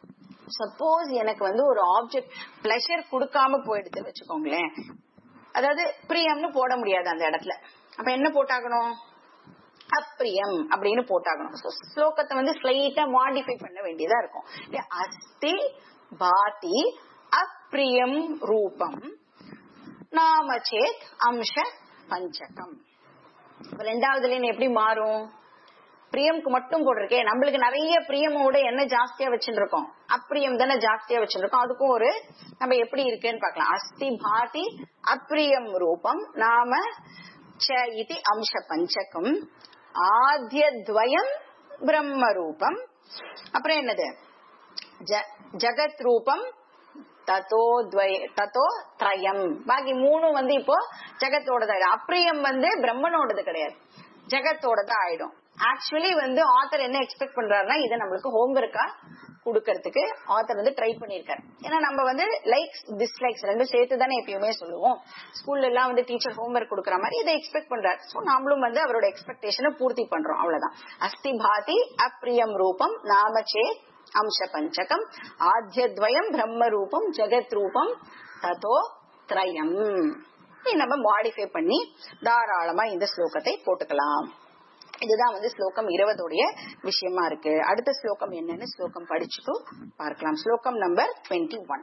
சப்போஸ் எனக்கு வந்து ஒரு ஆப்ஜெக்ட் பிளஷர் கொடுக்காம போயிடுதுன்னு வச்சுக்கோங்களேன் அதாவது பிரியம்னு போட முடியாது அந்த இடத்துல அப்ப என்ன போட்டாகணும் அப்பிரியம் அப்படின்னு போட்டாகணும் So, ஸ்லோகத்தை வந்து ஸ்லைட்டா மாடிஃபை பண்ண வேண்டியதா இருக்கும் இல்லையா? அஸ்தி பாதி அப்பிரியம் ரூபம் நாமச்சேத் அம்ச பஞ்சகம் இப்ப ரெண்டாவது லைன் எப்படி மாறும் பிரியம்க்கு மட்டும் போட்டிருக்கேன் நம்மளுக்கு நிறைய பிரியமோட என்ன ஜாஸ்தியா வச்சுருக்கோம் அப்பிரியம் தானே ஜாஸ்தியா வச்சிருக்கோம் அதுக்கும் ஒரு நம்ம எப்படி இருக்குன்னு பார்க்கலாம் அஸ்தி பாதி அப்பிரியம் ரூபம் நாம ச இதி அம்ச பஞ்சகம் ஆத்தியத்வயம் பிரம்ம ரூபம் அப்புறம் என்னது ஜ- ஜகத் ரூபம் தத்தோ துவய தத்தோ திரயம் பாக்கி மூணும் வந்து இப்போ ஜெகத்தோடது ஆயிடும் அப்பிரியம் வந்து பிரம்மனோடது கிடையாது ஜெகத்தோடது ஆயிடும் ஆக்சுவலி வந்து ஆத்தர் என்ன எக்ஸ்பெக்ட் பண்றாருன்னா இதை நம்மளுக்கு ஹோம்ஒர்க்கா கொடுக்கறதுக்கு ஆத்தர் வந்து ட்ரை பண்ணிருக்காரு ஏன்னா நம்ம வந்து லைக்ஸ் டிஸ்லைக்ஸ் ரெண்டும் சேர்த்து தானே எப்பயுமே சொல்லுவோம் ஸ்கூல்ல எல்லாம் வந்து டீச்சர் ஹோம்ஒர்க் கொடுக்குற மாதிரி இதை எக்ஸ்பெக்ட் பண்றாரு சோ நாமளும் வந்து அவரோட எக்ஸ்பெக்டேஷனை பூர்த்தி பண்றோம் அவ்வளவுதான் அஸ்தி பாதி அப்பிரியம் ரூபம் நாமச்சே அம்ச பஞ்சகம் ஆத்தியத்வயம் பிரம்ம ரூபம் ஜெகத் ரூபம் ததோ திரயம் இதை நம்ம மாடிஃபை பண்ணி தாராளமா இந்த ஸ்லோகத்தை போட்டுக்கலாம் இதுதான் வந்து ஸ்லோகம் இருபதுடைய விஷயமா இருக்கு அடுத்த ஸ்லோகம் என்னன்னு ஸ்லோகம் படிச்சுட்டு பார்க்கலாம் ஸ்லோகம் நம்பர் டுவெண்ட்டி ஒன்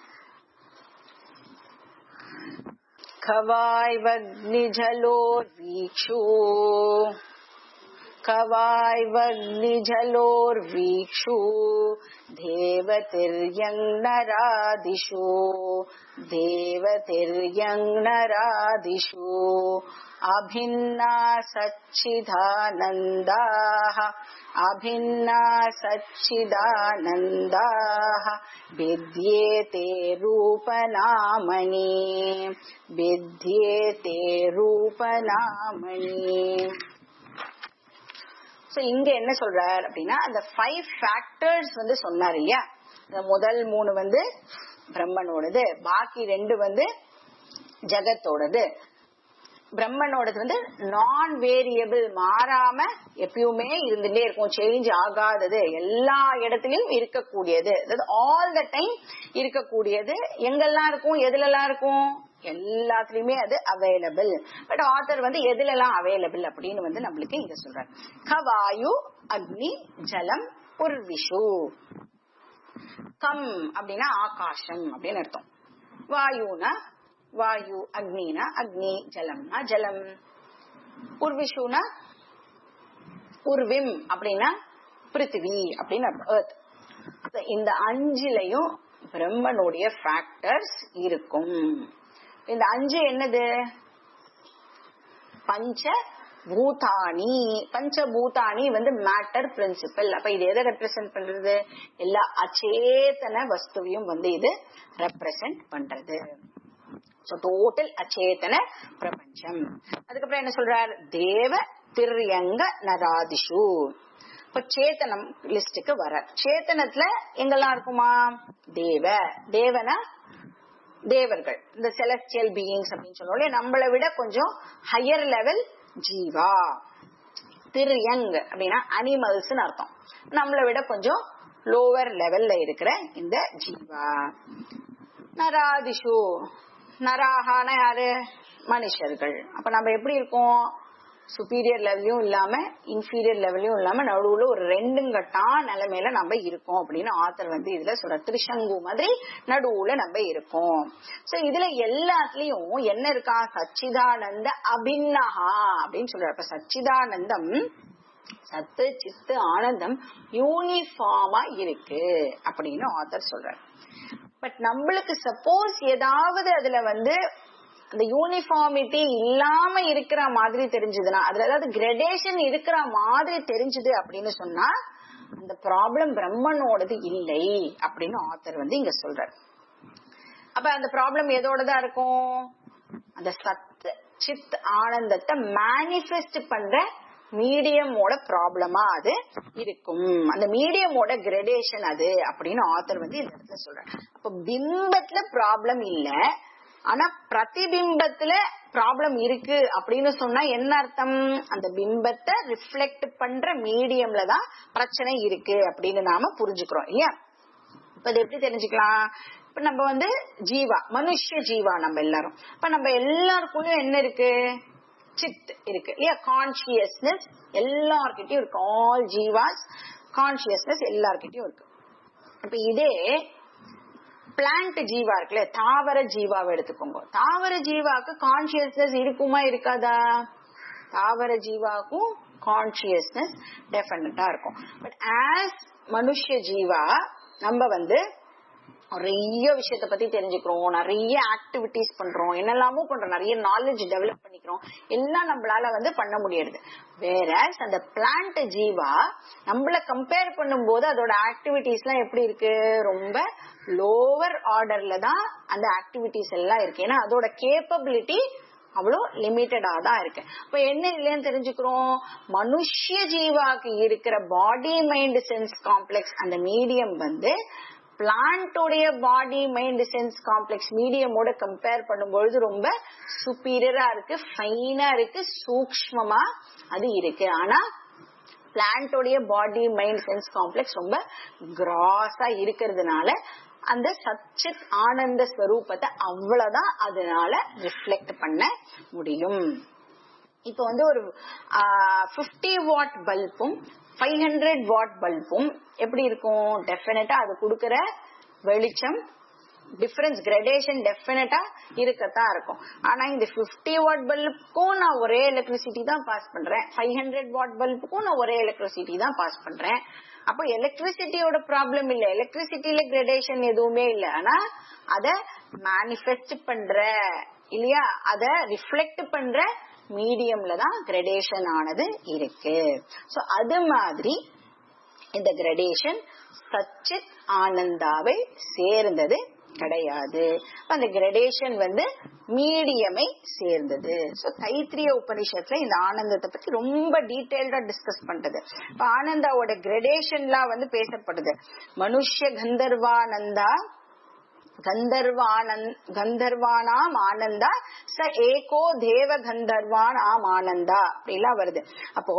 कवायवग्निजलोर्वीक्षु कवायवग्निजलोर्वीक्षु देवतिर्यङ्नरादिषु देवतिर्यङ्नरादिषु अभिन्ना सच्चिदानन्दाः अभिन्ना सच्चिदानन्दाः विद्येते रूपनामनि विद्येते रूपनामनि சோ இங்க என்ன சொல்றார் அப்படின்னா அந்த ஃபைவ் ஃபேக்டர்ஸ் வந்து சொன்னார் இல்லையா இந்த முதல் மூணு வந்து பிரம்மனோடது பாக்கி ரெண்டு வந்து ஜெகத்தோடது பிரம்மனோடது வந்து நான் வேரியபிள் மாறாம எப்பயுமே இருந்துட்டே இருக்கும் சேஞ்ச் ஆகாதது எல்லா இடத்துலயும் இருக்கக்கூடியது அதாவது ஆல் த டைம் இருக்கக்கூடியது எங்கெல்லாம் இருக்கும் எதுலலாம் இருக்கும் எல்லாத்துலயுமே அது அவைலபிள் பட் ஆத்தர் வந்து எதுல எல்லாம் அவைலபிள் அப்படின்னு வந்து நம்மளுக்கு இங்க சொல்றாரு கவாயு அக்னி ஜலம் உர்விஷு கம் அப்படின்னா ஆகாசம் அப்படின்னு அர்த்தம் வாயுனா வாயு அக்னினா அக்னி ஜலம்னா ஜலம் உர்விஷுனா உர்விம் அப்படின்னா பிருத்திவி அப்படின்னு அர்த்தம் earth. So, இந்த அஞ்சுலயும் பிரம்மனுடைய ஃபேக்டர்ஸ் இருக்கும் இந்த அஞ்சு என்னது பஞ்ச பூதானி பஞ்சபூதானி வந்து மேட்டர் பிரின்சிபல் அப்ப இது எதை ரெப்ரசென்ட் பண்றது எல்லா அச்சேதன வஸ்துவையும் வந்து இது ரெப்ரசென்ட் பண்றது சோ டோட்டல் அச்சேதன பிரபஞ்சம் அதுக்கப்புறம் என்ன சொல்றார் தேவ திரியங்க நராதிஷு இப்ப சேத்தனம் லிஸ்டுக்கு வர சேத்தனத்துல எங்கெல்லாம் இருக்குமா தேவ தேவனா தேவர்கள் இந்த செலஸ்டியல் பீயிங்ஸ் அப்படின்னு சொல்லுவோம் நம்மளை விட கொஞ்சம் ஹையர் லெவல் ஜீவா திரியங் அப்படின்னா அனிமல்ஸ் அர்த்தம் நம்மளை விட கொஞ்சம் லோவர் லெவல்ல இருக்கிற இந்த ஜீவா நராதிஷு நராகான யாரு மனுஷர்கள் அப்ப நம்ம எப்படி இருக்கோம் சுப்பீரியர் லெவலையும் இல்லாம இன்ஃபீரியர் லெவலையும் இல்லாம நடுவுல ஒரு ரெண்டுங்கட்டா நிலைமையில நம்ம இருக்கோம் அப்படின்னு ஆத்தர் வந்து இதுல சொல்ற திருஷங்கு மாதிரி நடுவுல நம்ம இருக்கோம் சோ இதுல எல்லாத்துலயும் என்ன இருக்கா சச்சிதானந்த அபின்னஹா அப்படின்னு சொல்றாரு அப்ப சச்சிதானந்தம் சத்து சித்து ஆனந்தம் யூனிஃபார்மா இருக்கு அப்படின்னு ஆத்தர் சொல்றாரு பட் நம்மளுக்கு சப்போஸ் ஏதாவது அதுல வந்து அந்த யூனிஃபார்மிட்டி இல்லாம இருக்கிற மாதிரி தெரிஞ்சதுன்னா அதுல ஏதாவது கிரடேஷன் இருக்கிற மாதிரி தெரிஞ்சது அப்படின்னு சொன்னா அந்த ப்ராப்ளம் பிரம்மனோடது இல்லை அப்படின்னு ஆத்தர் வந்து இங்க சொல்றார் அப்ப அந்த ப்ராப்ளம் எதோடதான் இருக்கும் அந்த சத் சித் ஆனந்தத்தை மேனிஃபெஸ்ட் பண்ற மீடியமோட ப்ராப்ளமா அது இருக்கும் அந்த மீடியமோட கிரடேஷன் அது அப்படின்னு ஆத்தர் வந்து இந்த இடத்துல சொல்றாரு அப்ப பிம்பத்துல ப்ராப்ளம் இல்ல ஆனா பிரதிபிம்பத்துல ப்ராப்ளம் இருக்கு அப்படின்னு சொன்னா என்ன அர்த்தம் அந்த பிம்பத்தை ரிஃப்ளெக்ட் பண்ற மீடியம்ல தான் பிரச்சனை இருக்கு அப்படின்னு நாம புரிஞ்சுக்கிறோம் இல்லையா இப்ப இது எப்படி தெரிஞ்சுக்கலாம் இப்ப நம்ம வந்து ஜீவா மனுஷ ஜீவா நம்ம எல்லாரும் இப்ப நம்ம எல்லாருக்குள்ளயும் என்ன இருக்கு சித் இருக்கு இல்லையா கான்சியஸ்னஸ் எல்லார்கிட்டயும் இருக்கு ஆல் ஜீவாஸ் கான்சியஸ்னஸ் எல்லார்கிட்டயும் இருக்கு இப்ப இதே பிளான்ட் ஜீவா இருக்குல்ல தாவர ஜீவாவை எடுத்துக்கோங்க தாவர ஜீவாக்கு கான்சியஸ்னஸ் இருக்குமா இருக்காதா தாவர ஜீவாக்கும் கான்சியஸ்னஸ் டெஃபினட்டா இருக்கும் பட் ஆஸ் மனுஷ ஜீவா நம்ம வந்து நிறைய விஷயத்த பத்தி தெரிஞ்சுக்கிறோம் நிறைய ஆக்டிவிட்டிஸ் பண்றோம் என்னெல்லாமோ பண்றோம் நிறைய நாலேஜ் டெவலப் பண்ணிக்கிறோம் எல்லாம் நம்மளால வந்து பண்ண முடியாது வேற அந்த பிளான்ட் ஜீவா நம்மள கம்பேர் பண்ணும்போது அதோட ஆக்டிவிட்டிஸ் எல்லாம் எப்படி இருக்கு ரொம்ப லோவர் ஆர்டர்ல தான் அந்த ஆக்டிவிட்டிஸ் எல்லாம் இருக்கு ஏன்னா அதோட கேப்பபிலிட்டி அவ்வளோ லிமிட்டடா தான் இருக்கு இப்ப என்ன இல்லைன்னு தெரிஞ்சுக்கிறோம் மனுஷ ஜீவாக்கு இருக்கிற பாடி மைண்ட் சென்ஸ் காம்ப்ளெக்ஸ் அந்த மீடியம் வந்து பிளான்டோடைய பாடி மைண்ட் சென்ஸ் காம்ப்ளெக்ஸ் மீடியமோட கம்பேர் பண்ணும்பொழுது ரொம்ப சுப்பீரியரா இருக்கு ஃபைனா இருக்கு சூக்மமா அது இருக்கு ஆனா பிளான்டோடைய பாடி மைண்ட் சென்ஸ் காம்ப்ளெக்ஸ் ரொம்ப கிராஸா இருக்கிறதுனால அந்த சச்சித் ஆனந்த ஸ்வரூபத்தை அவ்வளவுதான் அதனால ரிஃப்ளெக்ட் பண்ண முடியும் இப்ப வந்து ஒரு பிப்டி வாட் பல்பும் ஃபைவ் ஹண்ட்ரட் வாட் பல்பும் எப்படி இருக்கும் டெஃபினட்டா அது கொடுக்கற வெளிச்சம் டிஃபரன்ஸ் கிரடேஷன் டெஃபினட்டா இருக்கத்தான் இருக்கும் ஆனா இந்த பிப்டி வாட் பல்புக்கும் நான் ஒரே எலக்ட்ரிசிட்டி தான் பாஸ் பண்றேன் ஃபைவ் ஹண்ட்ரட் வாட் பல்புக்கும் நான் ஒரே எலக்ட்ரிசிட்டி தான் பாஸ் பண்றேன் அப்போ எலக்ட்ரிசிட்டியோட ப்ராப்ளம் இல்ல எலக்ட்ரிசிட்டியில கிரடேஷன் எதுவுமே இல்ல ஆனா அத மேனிஃபெஸ்ட் பண்ற இல்லையா அத ரிஃப்ளெக்ட் பண்ற மீடியம்ல தான் கிரடேஷன் ஆனது இருக்கு சோ அது மாதிரி இந்த கிரடேஷன் சச்சித் ஆனந்தாவை சேர்ந்தது கிடையாது அந்த கிரடேஷன் வந்து மீடியமை சேர்ந்தது சோ தைத்திரிய உபனிஷத்துல இந்த ஆனந்தத்தை பத்தி ரொம்ப டீடைல்டா டிஸ்கஸ் பண்றது இப்ப ஆனந்தாவோட கிரடேஷன்லாம் வந்து பேசப்படுது மனுஷ கந்தர்வானந்தா கந்தர்வானந்த் கந்தர்வானாம் ஆனந்தா ச ஏகோ தேவ கந்தர்வான் ஆம் ஆனந்தா அப்படிலாம் வருது அப்போ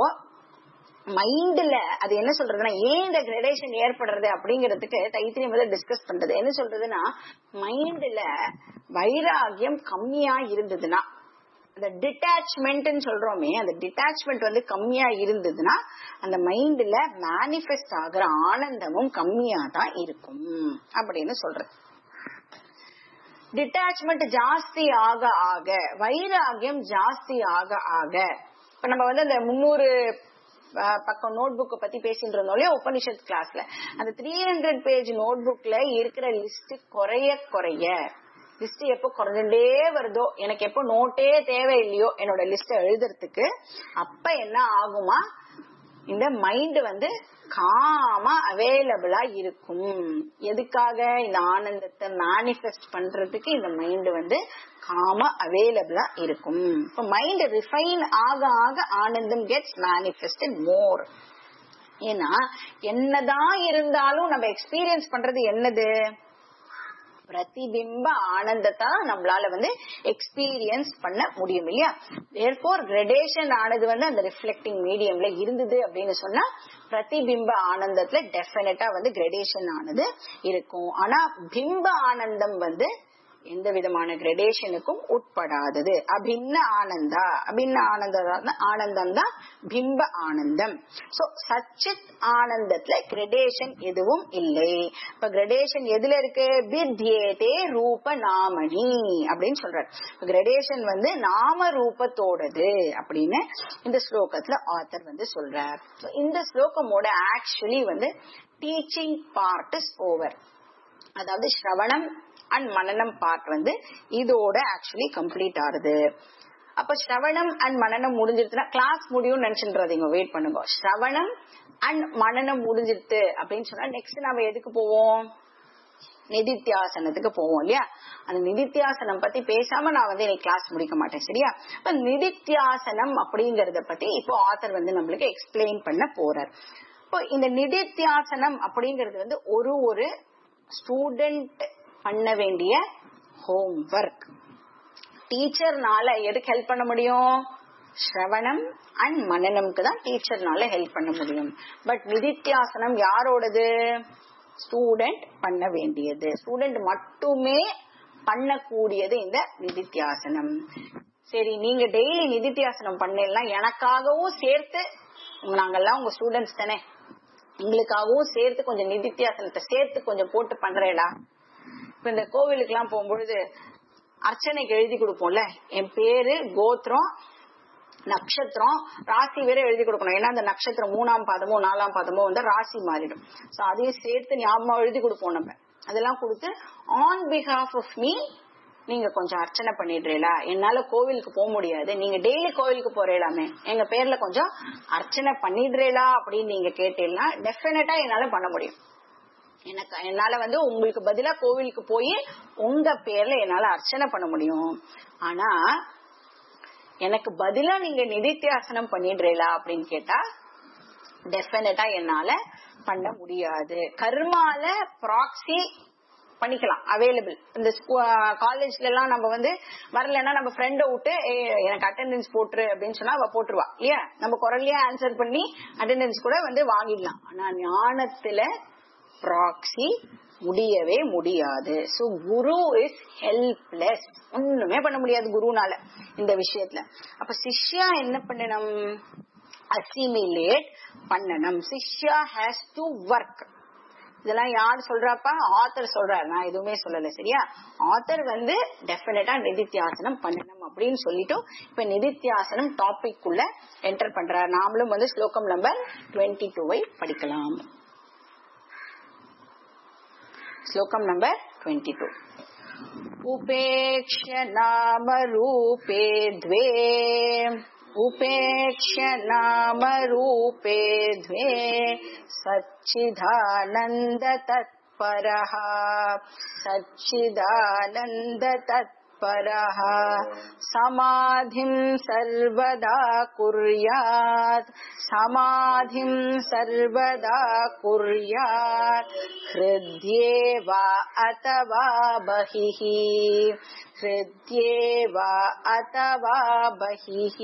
மைண்ட்ல அது என்ன சொல்றதுன்னா ஏன் இந்த கிரடேஷன் ஏற்படுறது அப்படிங்கறதுக்கு தைத்திரியம் வந்து டிஸ்கஸ் பண்றது என்ன சொல்றதுன்னா மைண்ட்ல வைராகியம் கம்மியா இருந்ததுன்னா அந்த டிட்டாச்மெண்ட் சொல்றோமே அந்த டிட்டாச்மெண்ட் வந்து கம்மியா இருந்ததுன்னா அந்த மைண்ட்ல மேனிஃபெஸ்ட் ஆகுற ஆனந்தமும் கம்மியா தான் இருக்கும் அப்படின்னு சொல்றது டிட்டாச்மெண்ட் ஜாஸ்தி ஆக ஆக வைராகியம் ஜாஸ்தி ஆக ஆக இப்ப நம்ம வந்து அந்த முன்னூறு பக்கம் நோட் புக்கை பத்தி பேசிட்டு இருந்தோம் இல்லையா உபனிஷத் கிளாஸ்ல அந்த த்ரீ ஹண்ட்ரட் பேஜ் நோட் புக்ல இருக்கிற லிஸ்ட் குறைய குறைய லிஸ்ட் எப்போ குறைஞ்சுட்டே வருதோ எனக்கு எப்போ நோட்டே தேவையில்லையோ என்னோட லிஸ்ட் எழுதுறதுக்கு அப்ப என்ன ஆகுமா இந்த மைண்ட் வந்து காமா அவைலபிளா இருக்கும் எதுக்காக இந்த ஆனந்தத்தை மேனிஃபெஸ்ட் பண்றதுக்கு இந்த மைண்ட் வந்து காமா அவைலபிளா இருக்கும் இப்ப மைண்ட் ரிஃபைன் ஆக ஆக ஆனந்தம் கெட்ஸ் மேனிஃபெஸ்டட் மோர் ஏன்னா என்னதான் இருந்தாலும் நம்ம எக்ஸ்பீரியன்ஸ் பண்றது என்னது பிரதிபிம்ப ஆனந்தத்தை நம்மளால வந்து எக்ஸ்பீரியன்ஸ் பண்ண முடியும் இல்லையா தேர்ஃபோர் கிரடேஷன் ஆனது வந்து அந்த ரிஃப்ளெக்டிங் மீடியம்ல இருந்தது அப்படின்னு சொன்னா பிரதிபிம்ப ஆனந்தத்துல டெஃபினட்டா வந்து கிரடேஷன் ஆனது இருக்கும் ஆனா பிம்ப ஆனந்தம் வந்து எந்த விதமான கிரடேஷனுக்கும் உட்படாதது அபின்ன ஆனந்தா அபின்ன ஆனந்த ஆனந்தம் தான் பிம்ப ஆனந்தம் சோ சச்சித் ஆனந்தத்துல கிரடேஷன் எதுவும் இல்லை இப்ப கிரடேஷன் எதுல இருக்கு வித்யேதே ரூப நாமணி அப்படின்னு சொல்றாரு கிரடேஷன் வந்து நாம ரூபத்தோடது அப்படின்னு இந்த ஸ்லோகத்துல ஆத்தர் வந்து சொல்றார் இந்த ஸ்லோகமோட ஆக்சுவலி வந்து டீச்சிங் பார்ட் இஸ் ஓவர் அதாவது ஸ்ரவணம் அண்ட் மனநம் பார்ட் வந்து இதோட ஆக்சுவலி கம்ப்ளீட் ஆகுது அப்ப ஸ்ரவணம் அண்ட் மனநம் முடிஞ்சிருச்சுன்னா கிளாஸ் முடியும் நினைச்சுன்றதீங்க வெயிட் பண்ணுங்க ஸ்ரவணம் அண்ட் மனநம் முடிஞ்சிருத்து அப்படின்னு சொன்னா நெக்ஸ்ட் நாம எதுக்கு போவோம் நிதித்தியாசனத்துக்கு போவோம் இல்லையா அந்த நிதித்தியாசனம் பத்தி பேசாம நான் வந்து இன்னைக்கு கிளாஸ் முடிக்க மாட்டேன் சரியா இப்ப நிதித்தியாசனம் அப்படிங்கறத பத்தி இப்போ ஆத்தர் வந்து நம்மளுக்கு எக்ஸ்பிளைன் பண்ண போறார் இப்போ இந்த நிதித்தியாசனம் அப்படிங்கிறது வந்து ஒரு ஒரு ஸ்டூடெண்ட் பண்ண வேண்டிய ஹோம் ஒர்க் டீச்சர்னால எதுக்கு ஹெல்ப் பண்ண முடியும் ஸ்ரவணம் அண்ட் மனநம்க்கு தான் டீச்சர்னால ஹெல்ப் பண்ண முடியும் பட் நிதித்தியாசனம் யாரோடது ஸ்டூடெண்ட் பண்ண வேண்டியது ஸ்டூடெண்ட் மட்டுமே பண்ணக்கூடியது இந்த நிதித்தியாசனம் சரி நீங்க டெய்லி நிதித்தியாசனம் பண்ணலாம் எனக்காகவும் சேர்த்து உங்க- நாங்கெல்லாம் உங்க ஸ்டூடெண்ட்ஸ் தானே உங்களுக்காகவும் சேர்த்து கொஞ்சம் நிதித்தியாசனத்தை சேர்த்து கொஞ்சம் போட்டு பண்றேடா இப்ப இந்த கோவிலுக்கு எல்லாம் போகும்பொழுது அர்ச்சனைக்கு எழுதி கொடுப்போம்ல என் பேரு கோத்திரம் நட்சத்திரம் ராசி வேற எழுதி கொடுக்கணும் ஏன்னா அந்த நட்சத்திரம் மூணாம் பாதமோ நாலாம் பாதமோ வந்து ராசி மாறிடும் சோ அதையும் சேர்த்து ஞாபகம் எழுதி கொடுப்போம் நம்ம அதெல்லாம் கொடுத்து ஆன் பிஹாஃப் ஆஃப் மீ நீங்க கொஞ்சம் அர்ச்சனை பண்ணிடுறீங்களா என்னால கோவிலுக்கு போக முடியாது நீங்க டெய்லி கோவிலுக்கு போறீங்களாமே எங்க பேர்ல கொஞ்சம் அர்ச்சனை பண்ணிடுறீங்களா அப்படின்னு நீங்க கேட்டீங்கன்னா டெஃபினட்டா என்னால பண்ண முடியும் எனக்கு என்னால வந்து உங்களுக்கு பதிலா கோவிலுக்கு போய் உங்க பேர்ல என்னால அர்ச்சனை பண்ண முடியும் ஆனா எனக்கு பதிலா நீங்க நிதித்தியாசனம் பண்ணிடுறீங்களா அப்படின்னு கேட்டா டெஃபினட்டா என்னால பண்ண முடியாது கர்மால ப்ராக்சி பண்ணிக்கலாம் அவைலபிள் இந்த காலேஜ்ல எல்லாம் நம்ம வந்து வரலன்னா நம்ம ஃப்ரெண்ட விட்டு "ஏய், எனக்கு அட்டெண்டன்ஸ் போட்டுரு அப்படின்னு சொன்னா அவ போட்டுருவா இல்லையா நம்ம குரல்லயே ஆன்சர் பண்ணி அட்டெண்டன்ஸ் கூட வந்து வாங்கிடலாம் ஆனா ஞானத்துல ப்ராக்சி முடியவே முடியாது சோ குரு இஸ் ஹெல்ப்லெஸ் ஒண்ணுமே பண்ண முடியாது குருனால இந்த விஷயத்துல அப்ப சிஷ்யா என்ன பண்ணணும் அசிமிலேட் பண்ணணும் சிஷ்யா ஹேஸ் டு ஒர்க் இதெல்லாம் யார் சொல்றாப்பா ஆத்தர் சொல்றாரு நான் எதுவுமே சொல்லல சரியா ஆத்தர் வந்து டெஃபினட்டா நிதித்தியாசனம் பண்ணணும் அப்படின்னு சொல்லிட்டு இப்ப நிதித்தியாசனம் டாபிக் உள்ள என்டர் பண்றாரு நாமளும் வந்து ஸ்லோகம் நம்பர் டுவெண்ட்டி டூவை படிக்கலாம் श्लोकम नंबर ट्वेंटी टू उपेक्ष्य नाम रूपे द्वे उपेक्ष्य नाम रूपे द्वे सच्चिदानन्द तत्परः सच्चिदानन्द तत्परः समाधिं सर्वदा कुर्यात् समाधिं सर्वदा कुर्यात् हृद्ये वा अथवा बहिः हृद्ये वा अथवा बहिः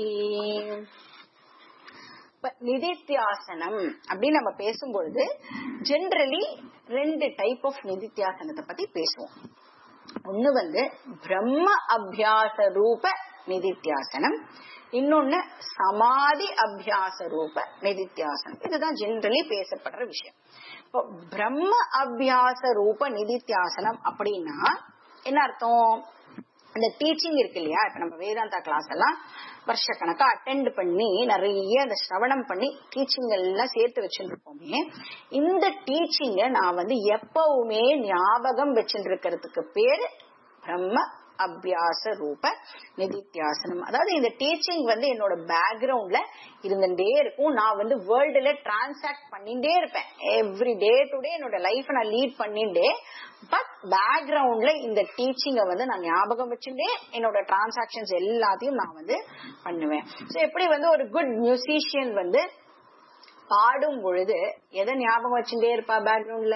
இப்ப நிதித்தியாசனம் அப்படின்னு நம்ம பேசும்பொழுது ஜென்ரலி ரெண்டு டைப் ஆஃப் நிதித்தியாசனத்தை பத்தி பேசுவோம் ஒண்ணு வந்து பிரம்ம அபியாச ரூப நிதித்தியாசனம் இன்னொன்னு சமாதி அபியாச ரூப நிதித்தியாசனம் இதுதான் ஜென்ரலி பேசப்படுற விஷயம் இப்போ பிரம்ம அபியாச ரூப நிதித்தியாசனம் அப்படின்னா என்ன அர்த்தம் அந்த டீச்சிங் இருக்கு இல்லையா இப்ப நம்ம வேதாந்தா கிளாஸ் எல்லாம் வருஷக்கணக்கா அட்டென்ட் பண்ணி நிறைய அந்த சிரவணம் பண்ணி டீச்சிங் எல்லாம் சேர்த்து வச்சுட்டு இருப்போமே இந்த டீச்சிங்க நான் வந்து எப்பவுமே ஞாபகம் வச்சுட்டு இருக்கிறதுக்கு பேரு பிரம்ம அபியாச ரூப நிதித்தியாசனம் அதாவது இந்த டீச்சிங் வந்து என்னோட பேக்ரவுண்ட்ல இருந்துட்டே இருக்கும் நான் வந்து வேர்ல்டுல டிரான்சாக்ட் பண்ணிட்டே இருப்பேன் எவ்ரி டே டு டே என்னோட லைஃப் நான் லீட் பண்ணிட்டே பட் பேக்ரவுண்ட்ல இந்த டீச்சிங்கை வந்து நான் ஞாபகம் வச்சுட்டே என்னோட டிரான்சாக்சன்ஸ் எல்லாத்தையும் நான் வந்து பண்ணுவேன் சோ எப்படி வந்து ஒரு குட் மியூசிஷியன் வந்து பாடும் பொழுது எதை ஞாபகம் வச்சுட்டே இருப்பா பேக்ரவுண்ட்ல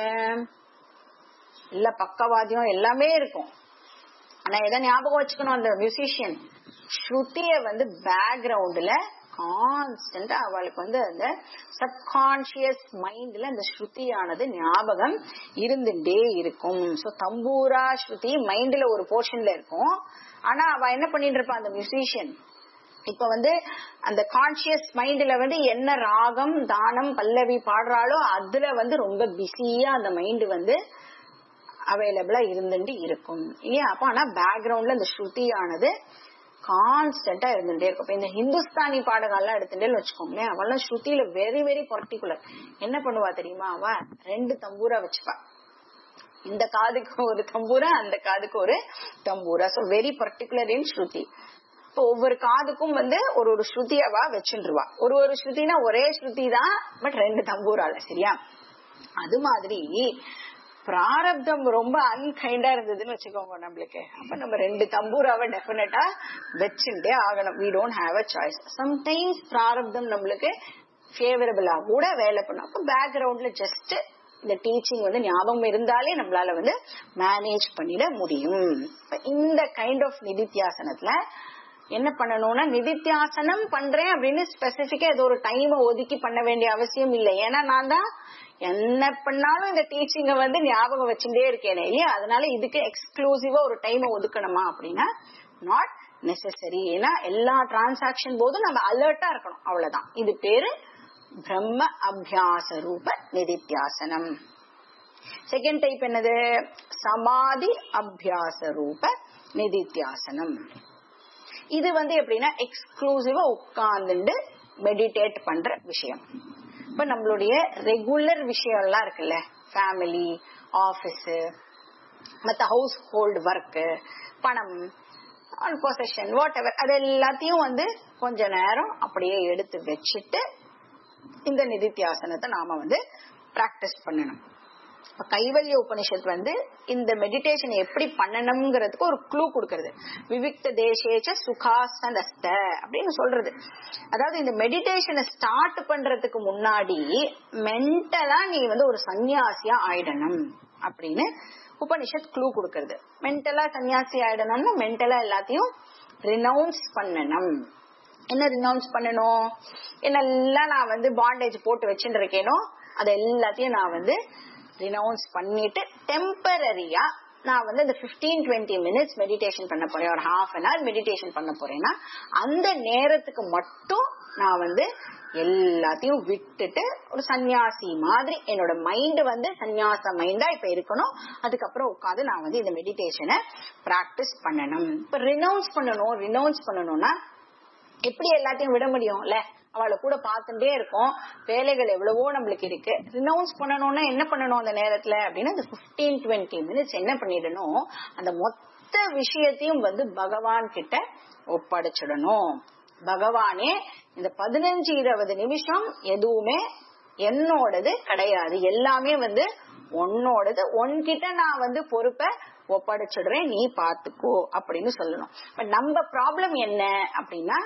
இல்ல பக்கவாதியம் எல்லாமே இருக்கும் ஆனா எதை ஞாபகம் வச்சுக்கணும் அந்த மியூசிஷியன் ஸ்ருதிய வந்து பேக்ரவுண்ட்ல கான்ஸ்டன்டா அவளுக்கு வந்து அந்த சப்கான்சியஸ் மைண்ட்ல அந்த ஸ்ருதியானது ஞாபகம் இருந்துட்டே இருக்கும் சோ தம்பூரா ஸ்ருதி மைண்ட்ல ஒரு போர்ஷன்ல இருக்கும் ஆனா அவ என்ன பண்ணிட்டு இருப்பா அந்த மியூசிஷியன் இப்ப வந்து அந்த கான்சியஸ் மைண்ட்ல வந்து என்ன ராகம் தானம் பல்லவி பாடுறாளோ அதுல வந்து ரொம்ப பிஸியா அந்த மைண்ட் வந்து அவைலபிளா இருந்துட்டு இருக்கும் இல்லையா அப்ப ஆனா பேக்ரவுண்ட்ல இந்த ஸ்ருதியானது கான்ஸ்டன்டா இருந்துட்டே இருக்கும் இப்ப இந்த ஹிந்துஸ்தானி பாடகெல்லாம் எடுத்துட்டேன்னு வச்சுக்கோங்களேன் அவெல்லாம் ஸ்ருதியில வெரி வெரி பர்டிகுலர் என்ன பண்ணுவா தெரியுமா அவ ரெண்டு தம்பூரா வச்சுப்பா இந்த காதுக்கு ஒரு தம்பூரா அந்த காதுக்கு ஒரு தம்பூரா சோ வெரி பர்டிகுலர் இன் ஸ்ருதி இப்போ ஒவ்வொரு காதுக்கும் வந்து ஒரு ஒரு ஸ்ருதியவா வச்சுருவா ஒரு ஒரு ஸ்ருதினா ஒரே ஸ்ருதி தான் பட் ரெண்டு தம்பூரால சரியா அது மாதிரி பிராரப்தம் ரொம்ப அன்கைண்டா இருந்ததுன்னு வச்சுக்கோங்க நம்மளுக்கு அப்ப நம்ம ரெண்டு தம்பூராவை டெபினட்டா வச்சுட்டே ஆகணும் we don't have a choice sometimes பிராரப்தம் நம்மளுக்கு ஃபேவரபிளா கூட வேலை பண்ணும் அப்ப பேக்ரவுண்ட்ல ஜஸ்ட் இந்த டீச்சிங் வந்து ஞாபகம் இருந்தாலே நம்மளால வந்து மேனேஜ் பண்ணிட முடியும் இப்ப இந்த கைண்ட் ஆஃப் நிதித்தியாசனத்துல என்ன பண்ணணும்னா நிதித்தியாசனம் பண்றேன் அப்படின்னு ஸ்பெசிபிக்கா ஏதோ ஒரு டைம் ஒதுக்கி பண்ண வேண்டிய அவசியம் இல்லை ஏன்னா நான் தான் என்ன பண்ணாலும் இந்த டீச்சிங்க வந்து ஞாபகம் வச்சுட்டே இருக்கேனே இல்லையா அதனால இதுக்கு எக்ஸ்க்ளூசிவா ஒரு டைம் ஒதுக்கணுமா அப்படின்னா நாட் நெசசரி ஏன்னா எல்லா டிரான்சாக்சன் போதும் நம்ம அலர்ட்டா இருக்கணும் அவ்வளவுதான் இது பேரு பிரம்ம அபியாச ரூப நிதித்தியாசனம் செகண்ட் டைப் என்னது சமாதி அபியாச ரூப நிதித்தியாசனம் இது வந்து எப்படின்னா எக்ஸ்க்ளூசிவா உட்கார்ந்துட்டு மெடிடேட் பண்ற விஷயம் இப்ப நம்மளுடைய ரெகுலர் விஷயம் எல்லாம் இருக்குல்ல ஃபேமிலி ஆபீஸ் மத்த ஹவுஸ் ஹோல்டு ஒர்க் பணம் பொசஷன் வாட் எவர் அது எல்லாத்தையும் வந்து கொஞ்ச நேரம் அப்படியே எடுத்து வச்சுட்டு இந்த நிதித்தியாசனத்தை நாம வந்து பிராக்டிஸ் பண்ணணும் இப்ப கைவல்ய உபனிஷத் வந்து இந்த மெடிடேஷன் எப்படி பண்ணணுங்கிறதுக்கு ஒரு க்ளூ கொடுக்கறது விவிக்த தேசேச்ச சுகாசனஸ்த அப்படின்னு சொல்றது அதாவது இந்த மெடிடேஷனை ஸ்டார்ட் பண்றதுக்கு முன்னாடி மென்டலா நீ வந்து ஒரு சன்னியாசியா ஆயிடணும் அப்படின்னு உபனிஷத் க்ளூ கொடுக்கறது மென்டலா சன்னியாசி ஆயிடணும்னா மென்டலா எல்லாத்தையும் ரினவுன்ஸ் பண்ணணும் என்ன ரினவுன்ஸ் பண்ணணும் என்னெல்லாம் நான் வந்து பாண்டேஜ் போட்டு வச்சுட்டு இருக்கேனோ அது எல்லாத்தையும் நான் வந்து ரினவுன்ஸ் பண்ணிட்டு டெம்பரரியா நான் வந்து இந்த பிப்டீன் டுவெண்ட்டி மினிட்ஸ் மெடிடேஷன் பண்ண போறேன் ஒரு ஹாஃப் அன் ஹவர் மெடிடேஷன் பண்ண போறேன்னா அந்த நேரத்துக்கு மட்டும் நான் வந்து எல்லாத்தையும் விட்டுட்டு ஒரு சன்னியாசி மாதிரி என்னோட மைண்ட் வந்து சன்னியாச மைண்டா இப்ப இருக்கணும் அதுக்கப்புறம் உட்காந்து நான் வந்து இந்த மெடிடேஷனை பிராக்டிஸ் பண்ணணும் இப்ப ரினவுன்ஸ் பண்ணணும் ரினவுன்ஸ் பண்ணணும்னா எப்படி எல்லாத்தையும் விட முடியும்ல அவளை கூட பார்த்துட்டே இருக்கும் வேலைகள் எவ்வளவோ நம்மளுக்கு இருக்கு ரினவுன்ஸ் பண்ணணும்னா என்ன பண்ணணும் அந்த நேரத்துல அப்படின்னு அந்த பிப்டீன் டுவெண்ட்டி மினிட்ஸ் என்ன பண்ணிடணும் அந்த மொத்த விஷயத்தையும் வந்து பகவான் கிட்ட ஒப்படைச்சிடணும் பகவானே இந்த பதினஞ்சு இருபது நிமிஷம் எதுவுமே என்னோடது கிடையாது எல்லாமே வந்து உன்னோடது உன்கிட்ட நான் வந்து பொறுப்பை ஒப்படைச்சிடுறேன் நீ பாத்துக்கோ அப்படின்னு சொல்லணும் பட் நம்ம ப்ராப்ளம் என்ன அப்படின்னா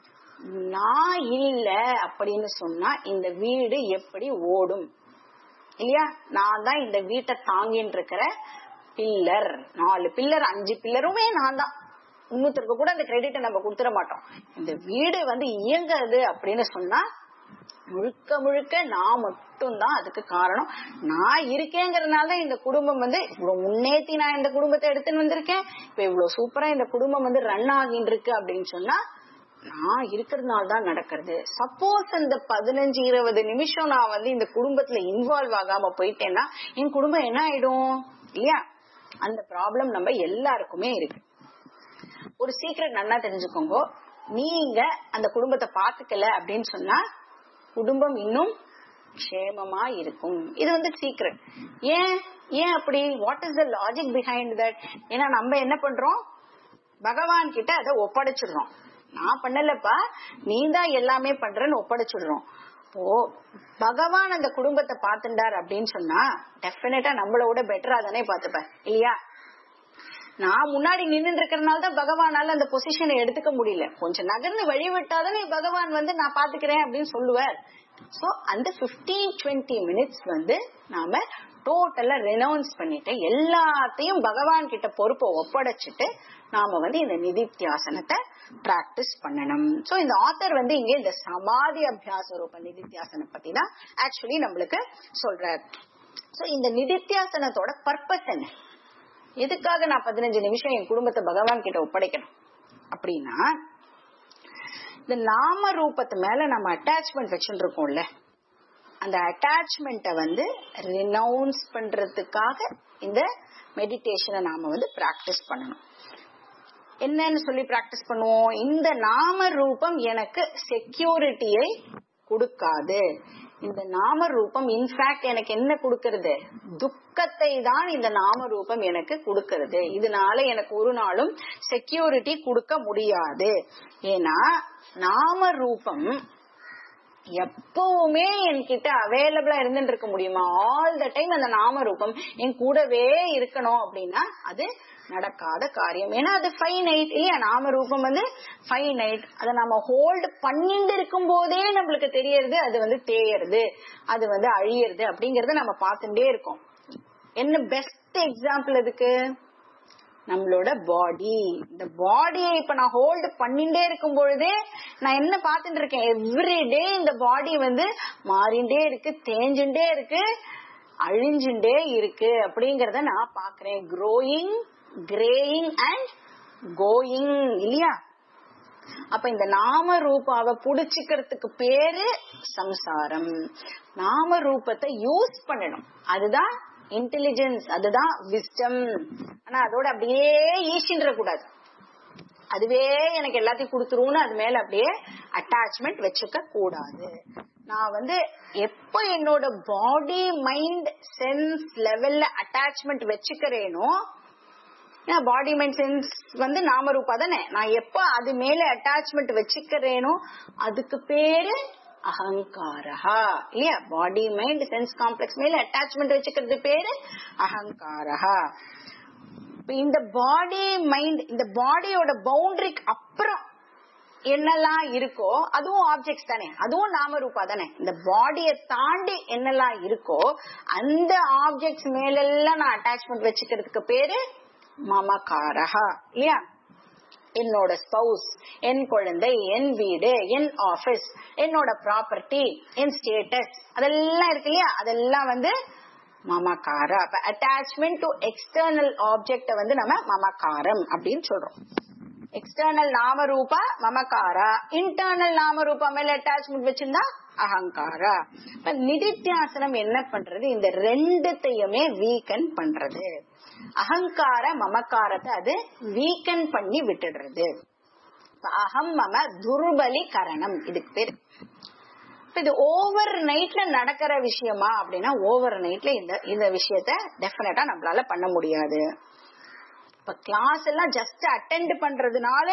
நான் இல்ல அப்படின்னு சொன்னா இந்த வீடு எப்படி ஓடும் இல்லையா நான் தான் இந்த வீட்டை தாங்கின்னு இருக்கிற பில்லர் நாலு பில்லர் அஞ்சு பில்லருமே நான் தான் இன்னொருத்தருக்கு கூட அந்த கிரெடிட்டை நம்ம கொடுத்துட மாட்டோம் இந்த வீடு வந்து இயங்குறது அப்படின்னு சொன்னா முழுக்க முழுக்க நான் மட்டும்தான் அதுக்கு காரணம் நான் இருக்கேங்கிறதுனால தான் இந்த குடும்பம் வந்து இவ்வளவு முன்னேத்தி நான் இந்த குடும்பத்தை எடுத்துன்னு வந்திருக்கேன் இப்ப இவ்வளவு சூப்பரா இந்த குடும்பம் வந்து ரன் ஆகின்னு இருக்கு அப்படின்னு சொன்னா நான் இருக்கிறதுனால தான் நடக்கிறது சப்போஸ் அந்த பதினஞ்சு இருபது நிமிஷம் நான் வந்து இந்த குடும்பத்துல இன்வால்வ் ஆகாம போயிட்டேன்னா என் குடும்பம் என்ன ஆயிடும் இல்லையா அந்த ப்ராப்ளம் நம்ம எல்லாருக்குமே இருக்கு ஒரு சீக்ரெட் நல்லா தெரிஞ்சுக்கோங்க நீங்க அந்த குடும்பத்தை பாத்துக்கல அப்படின்னு சொன்னா குடும்பம் இன்னும் க்ஷேமமா இருக்கும் இது வந்து சீக்ரெட் ஏன் ஏன் அப்படி what is the logic behind that ஏன்னா நம்ம என்ன பண்றோம் பகவான் கிட்ட அதை ஒப்படைச்சிடுறோம் நான் பண்ணலப்பா நீ தான் எல்லாமே பண்றன்னு ஒப்படைச்சிடுறோம் இப்போ பகவான் அந்த குடும்பத்தை பாத்துண்டார் அப்படின்னு சொன்னா டெஃபினட்டா நம்மளோட பெட்டரா தானே பாத்துப்ப இல்லையா நான் முன்னாடி நின்று இருக்கிறதுனால தான் பகவானால அந்த பொசிஷனை எடுத்துக்க முடியல கொஞ்சம் நகர்ந்து வழி விட்டாதானே பகவான் வந்து நான் பாத்துக்கிறேன் அப்படின்னு சொல்லுவார் சோ அந்த பிப்டீன் டுவெண்ட்டி மினிட்ஸ் வந்து நாம டோட்டலா ரெனவுன்ஸ் பண்ணிட்டு எல்லாத்தையும் பகவான் கிட்ட பொறுப்பை ஒப்படைச்சிட்டு நாம வந்து இந்த நிதித்தியாசனத்தை பிராக்டிஸ் பண்ணணும் சோ இந்த ஆத்தர் வந்து இங்க இந்த சமாதி அபியாச ரூப நிதித்தியாசனம் பத்தி தான் ஆக்சுவலி நம்மளுக்கு சொல்றாரு சோ இந்த நிதித்தியாசனத்தோட பர்பஸ் என்ன எதுக்காக நான் பதினஞ்சு நிமிஷம் என் குடும்பத்தை பகவான் கிட்ட ஒப்படைக்கணும் அப்படின்னா இந்த நாம ரூபத்து மேல நம்ம அட்டாச்மெண்ட் வச்சுட்டு இருக்கோம்ல அந்த அட்டாச்மெண்ட்டை வந்து ரினவுன்ஸ் பண்றதுக்காக இந்த மெடிடேஷனை நாம வந்து பிராக்டிஸ் பண்ணணும் என்னன்னு சொல்லி பிராக்டிஸ் பண்ணுவோம் இந்த நாம ரூபம் எனக்கு செக்யூரிட்டியை கொடுக்காது இந்த நாம ரூபம் இன்ஃபேக்ட் எனக்கு என்ன கொடுக்கறது துக்கத்தை தான் இந்த நாம ரூபம் எனக்கு கொடுக்கறது இதனால எனக்கு ஒரு நாளும் செக்யூரிட்டி கொடுக்க முடியாது ஏன்னா நாம ரூபம் எப்பவுமே என்கிட்ட அவைலபிளா இருந்துட்டு இருக்க முடியுமா ஆல் த டைம் அந்த நாம ரூபம் என் கூடவே இருக்கணும் அப்படின்னா அது நடக்காத காரியம் ஏன்னா அது ஃபைனைட் இல்லையா நாம ரூபம் வந்து ஃபைனைட் அதை நம்ம ஹோல்டு பண்ணிட்டு இருக்கும் போதே நம்மளுக்கு தெரியறது அது வந்து தேயறது அது வந்து அழியறது அப்படிங்கறத நம்ம பார்த்துட்டே இருக்கோம் என்ன பெஸ்ட் எக்ஸாம்பிள் அதுக்கு நம்மளோட பாடி இந்த பாடியை இப்ப நான் ஹோல்டு பண்ணிட்டே இருக்கும் பொழுதே நான் என்ன பார்த்துட்டு இருக்கேன் எவ்ரி டே இந்த பாடி வந்து மாறிண்டே இருக்கு தேஞ்சுட்டே இருக்கு அழிஞ்சுட்டே இருக்கு அப்படிங்கறத நான் பாக்குறேன் growing கிரேயிங் அண்ட் கோயிங் இல்லையா அப்ப இந்த நாம ரூபாவை புடிச்சுக்கிறதுக்கு பேரு சம்சாரம் நாம ரூபத்தை யூஸ் பண்ணணும் அதுதான் இன்டெலிஜென்ஸ் அதுதான் விஸ்டம் ஆனா அதோட அப்படியே ஈசின்ற கூடாது அதுவே எனக்கு எல்லாத்தையும் கொடுத்துருவோம்னு அது மேல அப்படியே அட்டாச்மெண்ட் வச்சுக்க கூடாது நான் வந்து எப்ப என்னோட பாடி மைண்ட் சென்ஸ் லெவல்ல அட்டாச்மெண்ட் வச்சுக்கிறேனோ பாடி மைண்ட் சென்ஸ் வந்து நாமரூபா தானே நான் எப்ப அது மேல அட்டாச்மெண்ட் வச்சுக்கிறேனோ அதுக்கு பேரு அகங்காரஹா இல்லையா பாடி மைண்ட் சென்ஸ் காம்ப்ளெக்ஸ் மேல அட்டாச்மெண்ட் வச்சுக்கிறது பேரு அகங்காரஹா இந்த பாடி மைண்ட் இந்த பாடியோட பவுண்டரிக்கு அப்புறம் என்னெல்லாம் இருக்கோ அதுவும் ஆப்ஜெக்ட்ஸ் தானே அதுவும் நாமரூபா தானே இந்த பாடியை தாண்டி என்னெல்லாம் இருக்கோ அந்த ஆப்ஜெக்ட்ஸ் மேலெல்லாம் நான் அட்டாச்மெண்ட் வச்சுக்கிறதுக்கு பேரு மமகாரஹா இல்லையா என்னோட ஸ்பௌஸ் என் குழந்தை என் வீடு என் ஆபீஸ் என்னோட ப்ராப்பர்ட்டி என் ஸ்டேட்டஸ் அதெல்லாம் இருக்கு இல்லையா அதெல்லாம் வந்து மமகாரா அப்ப அட்டாச்மெண்ட் டு எக்ஸ்டர்னல் ஆப்ஜெக்ட வந்து நம்ம மமகாரம் அப்படின்னு சொல்றோம் எக்ஸ்டர்னல் நாமரூபா மமகாரா இன்டர்னல் நாமரூபா மேல அட்டாச்மெண்ட் வச்சிருந்தா அகங்காரா இப்ப நிதித்தியாசனம் என்ன பண்றது இந்த ரெண்டுத்தையுமே வீக்கன் பண்றது அகங்கார மமக்காரத்தை அது வீக்கன் பண்ணி விட்டுடுறது அகம் மம துர்பலி கரணம் இதுக்கு பேரு இது ஓவர் நைட்ல நடக்கிற விஷயமா அப்படின்னா ஓவர் நைட்ல இந்த இந்த விஷயத்த டெபினட்டா நம்மளால பண்ண முடியாது இப்ப கிளாஸ் எல்லாம் ஜஸ்ட் அட்டென்ட் பண்றதுனால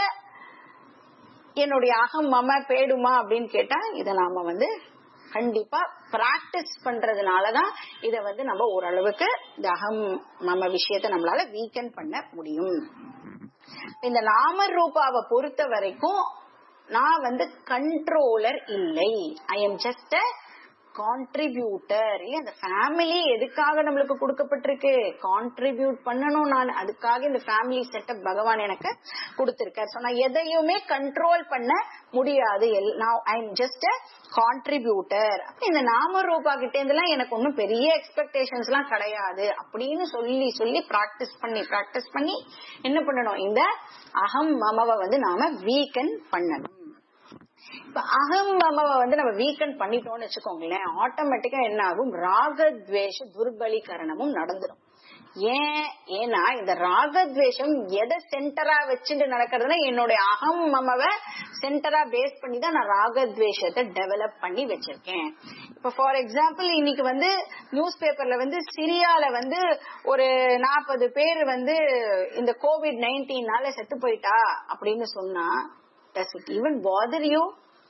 என்னுடைய அகம் மம பேடுமா அப்படின்னு கேட்டா இத நாம வந்து கண்டிப்பா பிராக்டிஸ் பண்றதுனாலதான் இத வந்து நம்ம ஓரளவுக்கு இந்த அகம் மம விஷயத்த நம்மளால வீக்கன் பண்ண முடியும் இந்த நாம ரூபாவை பொறுத்த வரைக்கும் நான் வந்து கண்ட்ரோலர் இல்லை ஐ எம் ஜஸ்ட் கான்ட்ரிபியூட்டர் இல்ல அந்த ஃபேமிலி எதுக்காக நம்மளுக்கு கொடுக்கப்பட்டிருக்கு கான்ட்ரிபியூட் பண்ணணும் நான் அதுக்காக இந்த ஃபேமிலி செட்டப் பகவான் எனக்கு கொடுத்திருக்கார் சோ நான் எதையுமே கண்ட்ரோல் பண்ண முடியாது ஐ எம் ஜஸ்ட் கான்ட்ரிபியூட்டர் அப்படி இந்த நாம ரூபா கிட்ட இருந்தெல்லாம் எனக்கு ஒன்னும் பெரிய எக்ஸ்பெக்டேஷன்ஸ் எல்லாம் கிடையாது அப்படின்னு சொல்லி சொல்லி பிராக்டிஸ் பண்ணி பிராக்டிஸ் பண்ணி என்ன பண்ணணும் இந்த அகம் மமவை வந்து நாம வீக்கன் பண்ணணும் இப்ப அகம் மமவை வந்து நம்ம வீக்கன் பண்ணிட்டோம்னு வச்சுக்கோங்களேன் ஆட்டோமேட்டிக்கா என்ன ஆகும் ராகத்வேஷ துர்பலிகரணமும் நடந்துடும் ஏன் ஏன்னா இந்த ராகத்வேஷம் எதை சென்டரா வச்சுட்டு நடக்கிறதுனா என்னுடைய அகம் மமவை சென்டரா பேஸ் பண்ணி தான் நான் ராகத்வேஷத்தை டெவலப் பண்ணி வச்சிருக்கேன் இப்ப ஃபார் எக்ஸாம்பிள் இன்னைக்கு வந்து நியூஸ் பேப்பர்ல வந்து சிரியால வந்து ஒரு நாற்பது பேர் வந்து இந்த கோவிட் நைன்டீன்னால செத்து போயிட்டா அப்படின்னு சொன்னா does it even bother you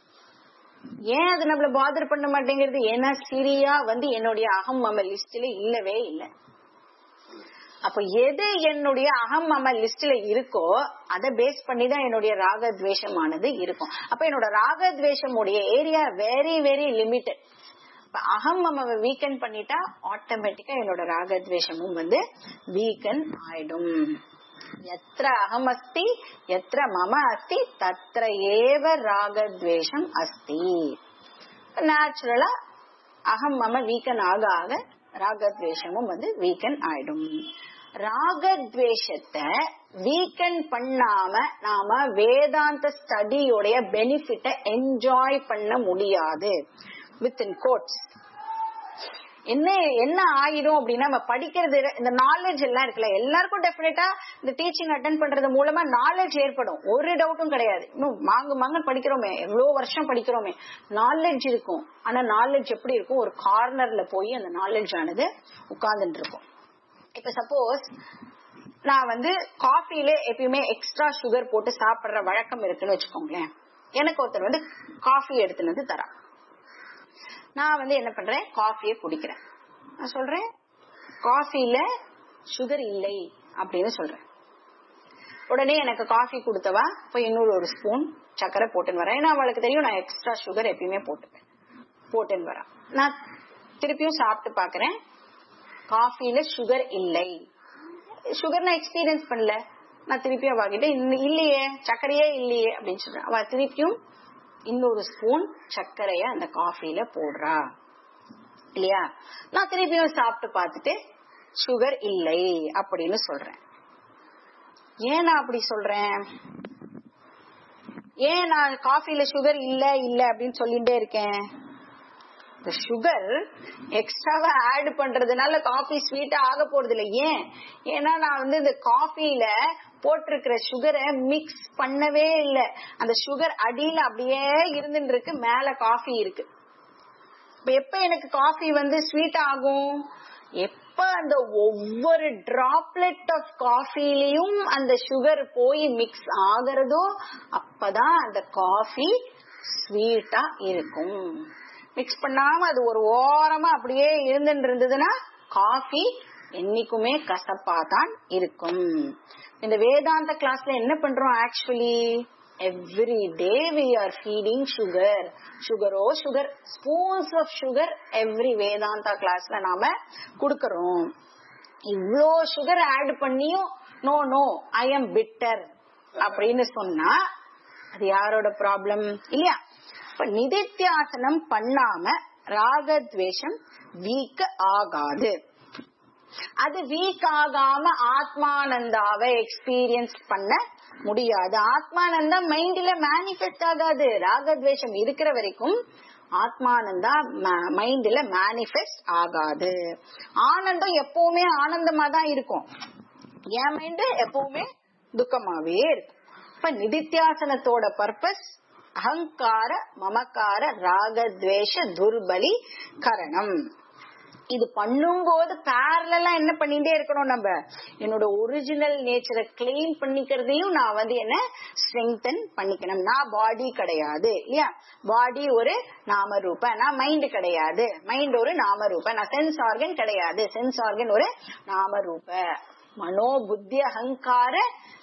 ஏன் அது நம்மள பாதர் பண்ண மாட்டேங்கிறது ஏன்னா சிரியா வந்து என்னுடைய அகம் மம லிஸ்ட்ல இல்லவே இல்லை அப்ப எது என்னுடைய அகம் மம லிஸ்ட்ல இருக்கோ அதை பேஸ் பண்ணி தான் என்னுடைய ராகத்வேஷமானது இருக்கும் அப்ப என்னோட ராகத்வேஷம் உடைய ஏரியா வெரி வெரி லிமிட்டட் அகம் மம வீக்கன் பண்ணிட்டா ஆட்டோமேட்டிக்கா என்னோட ராகத்வேஷமும் வந்து வீக்கன் ஆயிடும் எத்திர அகம் அஸ்தி எத்திர மம அஸ்தி தத்திர ஏவ ராகத்வேஷம் அஸ்தி நேச்சுரலா அகம் மம வீக்கன் ஆக ஆக ராகத்வேஷமும் வந்து வீக்கன் ஆயிடும் ராகத்வேஷத்தை வீக்கன் பண்ணாம நாம வேதாந்த ஸ்டடியோடைய பெனிஃபிட்ட என்ஜாய் பண்ண முடியாது வித் இன் கோட்ஸ் என்ன என்ன ஆயிடும் அப்படின்னா நம்ம படிக்கிறது இந்த நாலேஜ் எல்லாம் இருக்குல்ல எல்லாருக்கும் டெஃபினட்டா இந்த டீச்சிங் அட்டன் பண்றது மூலமா நாலேஜ் ஏற்படும் ஒரு டவுட்டும் கிடையாது இன்னும் மாங்க மாங்க படிக்கிறோமே எவ்வளவு வருஷம் படிக்கிறோமே நாலேஜ் இருக்கும் ஆனா நாலேஜ் எப்படி இருக்கும் ஒரு கார்னர்ல போய் அந்த நாலேஜ் ஆனது உட்கார்ந்துட்டு இருக்கும் இப்ப சப்போஸ் நான் வந்து காஃபில எப்பயுமே எக்ஸ்ட்ரா சுகர் போட்டு சாப்பிடுற வழக்கம் இருக்குன்னு வச்சுக்கோங்களேன் எனக்கு ஒருத்தர் வந்து காஃபி எடுத்துன்னு வந்து தரா நான் வந்து என்ன பண்றேன் காஃபியை குடிக்கிறேன் நான் சொல்றேன் காஃபில சுகர் இல்லை அப்படின்னு சொல்றேன் உடனே எனக்கு காஃபி கொடுத்தவா போய் இன்னொரு ஒரு ஸ்பூன் சக்கரை போட்டுன்னு வரேன் ஏன்னா அவளுக்கு தெரியும் நான் எக்ஸ்ட்ரா சுகர் எப்பயுமே போட்டுப்பேன் போட்டுன்னு வரேன் நான் திருப்பியும் சாப்பிட்டு பாக்குறேன் காஃபில சுகர் இல்லை சுகர் நான் எக்ஸ்பீரியன்ஸ் பண்ணல நான் திருப்பி அவகிட்ட "இன்ன- இல்லையே சர்க்கரையே இல்லையே அப்படின்னு சொல்றேன் அவ திருப்பியும் இன்னொரு ஸ்பூன் சர்க்கரைய அந்த காஃபில போடுறா இல்லையா நான் திருப்பியும் சாப்பிட்டு பார்த்துட்டு சுகர் இல்லை அப்படின்னு சொல்றேன் ஏன் நான் அப்படி சொல்றேன் ஏன் நான் காஃபில சுகர் இல்ல இல்ல அப்படின்னு சொல்லிட்டே இருக்கேன் இந்த சுகர் எக்ஸ்ட்ராவா ஆட் பண்றதுனால காஃபி ஸ்வீட்டா ஆக போறது இல்ல ஏன் ஏன்னா நான் வந்து இந்த காஃபில போட்டிருக்கிற சுகரை மிக்ஸ் பண்ணவே இல்ல அந்த சுகர் அடியில அப்படியே இருந்துட்டு இருக்கு மேல காஃபி இருக்கு இப்ப எப்ப எனக்கு காஃபி வந்து ஸ்வீட் ஆகும் எப்ப அந்த ஒவ்வொரு டிராப்லெட் ஆஃப் காஃபிலையும் அந்த சுகர் போய் மிக்ஸ் ஆகிறதோ அப்பதான் அந்த காஃபி ஸ்வீட்டா இருக்கும் மிக்ஸ் பண்ணாம அது ஒரு ஓரமா அப்படியே இருந்துட்டு இருந்ததுன்னா காஃபி என்னைக்குமே கசப்பா தான் இருக்கும் இந்த வேதாந்த கிளாஸ்ல என்ன பண்றோம் actually every day we are feeding sugar சுகரோ sugar spoons of sugar every Vedanta கிளாஸ்ல நாம கொடுக்கறோம் இவ்ளோ சுகர் ஆட் பண்ணியும் no no I am bitter அப்படின்னு சொன்னா அது யாரோட ப்ராப்ளம் இல்லையா இப்ப நிதித்தியாசனம் பண்ணாம ராகத்வேஷம் வீக் ஆகாது அது வீக் ஆகாம ஆத்மானந்தாவை எக்ஸ்பீரியன்ஸ் பண்ண முடியாது ஆத்மானந்தா மைண்ட்ல மேனிஃபெஸ்ட் ஆகாது ராகத்வேஷம் இருக்கிற வரைக்கும் ஆத்மானந்தா மைண்ட்ல மேனிஃபெஸ்ட் ஆகாது ஆனந்தம் எப்பவுமே ஆனந்தமா தான் இருக்கும் என் மைண்ட் எப்பவுமே துக்கமாவே இருக்கும் இப்ப நிதித்தியாசனத்தோட பர்பஸ் அகங்கார மமக்கார ராகத்வேஷ துர்பலி கரணம் இது பண்ணும்போது பேரலா என்ன பண்ணிட்டே இருக்கணும் நம்ம என்னோட ஒரிஜினல் நேச்சரை கிளைம் பண்ணிக்கிறதையும் நான் வந்து என்ன ஸ்ட்ரெங்தன் பண்ணிக்கணும் நான் பாடி கிடையாது இல்லையா பாடி ஒரு நாம ரூப நான் மைண்ட் கிடையாது மைண்ட் ஒரு நாம ரூப நான் சென்ஸ் ஆர்கன் கிடையாது சென்ஸ் ஆர்கன் ஒரு நாம ரூப மனோ புத்தி அகங்கார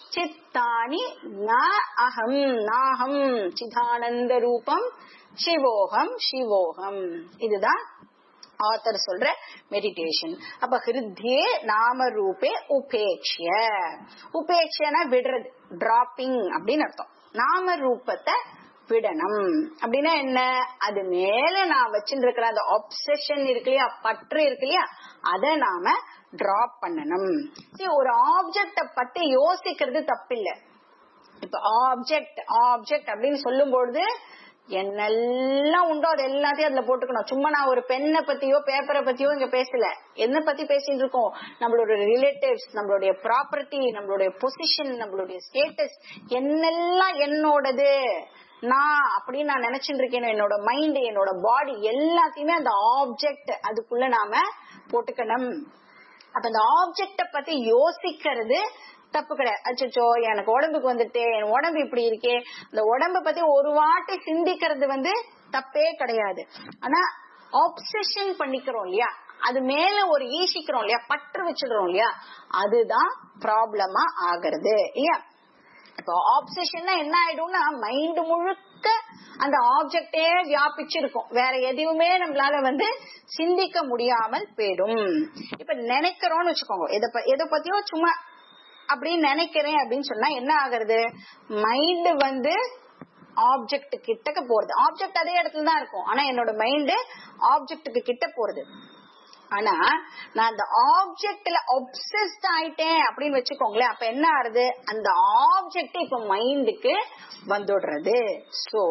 சித்தானி ந அகம் நாகம் சிதானந்த ரூபம் சிவோகம் சிவோகம் இதுதான் ஆத்தர் சொல்ற மெடிடேஷன் அப்ப ஹிருத்தியே நாம ரூபே உபேட்சிய உபேட்சனா விடுறது டிராப்பிங் அப்படின்னு அர்த்தம் நாம ரூபத்தை விடணும் அப்படின்னா என்ன அது மேல நான் வச்சுட்டு இருக்கிற அந்த ஆப்செஷன் இருக்கு இல்லையா பற்று இருக்கு இல்லையா அதை நாம டிராப் பண்ணணும் சரி ஒரு ஆப்ஜெக்ட பத்தி யோசிக்கிறது தப்பில்லை இப்ப ஆப்ஜெக்ட் ஆப்ஜெக்ட் அப்படின்னு சொல்லும் பொழுது என்னெல்லாம் உண்டோ அது எல்லாத்தையும் அதுல போட்டுக்கணும் சும்மா நான் ஒரு பெண்ணை பத்தியோ பேப்பரை பத்தியோ இங்க பேசல என்ன பத்தி பேசிட்டு இருக்கோம் நம்மளோட ரிலேட்டிவ்ஸ் நம்மளுடைய ப்ராப்பர்ட்டி நம்மளுடைய பொசிஷன் நம்மளுடைய ஸ்டேட்டஸ் என்னெல்லாம் என்னோடது நான் அப்படின்னு நான் நினைச்சிட்டு இருக்கேன் என்னோட மைண்ட் என்னோட பாடி எல்லாத்தையுமே அந்த ஆப்ஜெக்ட் அதுக்குள்ள நாம போட்டுக்கணும் அப்ப அந்த ஆப்ஜெக்ட பத்தி யோசிக்கிறது தப்பு கிடையாது அச்சோ எனக்கு உடம்புக்கு வந்துட்டு என் உடம்பு இப்படி இருக்கே இந்த உடம்ப பத்தி ஒரு வாட்டி சிந்திக்கிறது வந்து தப்பே கிடையாது ஆனா ஆப்செஷன் பண்ணிக்கிறோம் இல்லையா அது மேல ஒரு ஈசிக்கிறோம் இல்லையா பற்று வச்சிடுறோம் இல்லையா அதுதான் ப்ராப்ளமா ஆகிறது இல்லையா இப்போ ஆப்செஷன்னா என்ன ஆயிடும்னா மைண்ட் முழுக்க அந்த ஆப்ஜெக்டே வியாபிச்சிருக்கும் வேற எதுவுமே நம்மளால வந்து சிந்திக்க முடியாமல் போயிடும் இப்ப நினைக்கிறோம்னு வச்சுக்கோங்க எதை எதை பத்தியோ சும்மா அப்படின்னு நினைக்கிறேன் அப்படின்னு சொன்னா என்ன ஆகுறது மைண்ட் வந்து ஆப்ஜெக்ட் கிட்டக்க போறது ஆப்ஜெக்ட் அதே இடத்துல தான் இருக்கும் ஆனா என்னோட மைண்ட் ஆப்ஜெக்டுக்கு கிட்ட போறது ஆனா நான் அந்த ஆப்ஜெக்ட்ல ஒப்சஸ்ட் ஆயிட்டேன் அப்படின்னு வச்சுக்கோங்களேன் அப்ப என்ன ஆறுது அந்த ஆப்ஜெக்ட் இப்ப மைண்டுக்கு வந்துடுறது சோ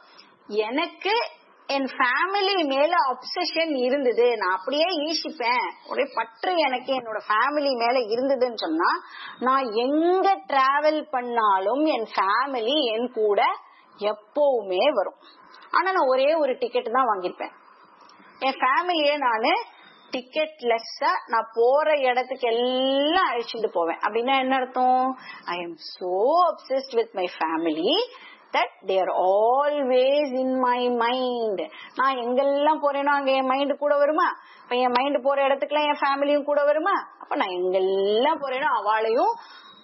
எனக்கு என் ஃபேமிலி மேல அப்சஷன் இருந்தது நான் அப்படியே ஈசிப்பேன் ஒரே பற்று எனக்கு என்னோட ஃபேமிலி மேல இருந்ததுன்னு சொன்னா நான் எங்க டிராவல் பண்ணாலும் என் ஃபேமிலி என் கூட எப்பவுமே வரும் ஆனா நான் ஒரே ஒரு டிக்கெட் தான் வாங்கியிருப்பேன் என் ஃபேமிலியே நானு டிக்கெட் லெஸ்ஸா நான் போற இடத்துக்கு எல்லாம் அழிச்சுட்டு போவேன் அப்படின்னா என்ன அர்த்தம் I am so obsessed with my family that they're always in my mind நான் எங்கெல்லாம் போறேனோ அங்க என் மைண்ட் கூட வருமா இப்ப என் மைண்ட் போற இடத்துக்குலாம் என் ஃபேமிலியும் கூட வருமா அப்ப நான் எங்கெல்லாம் போறேனோ அவளையும்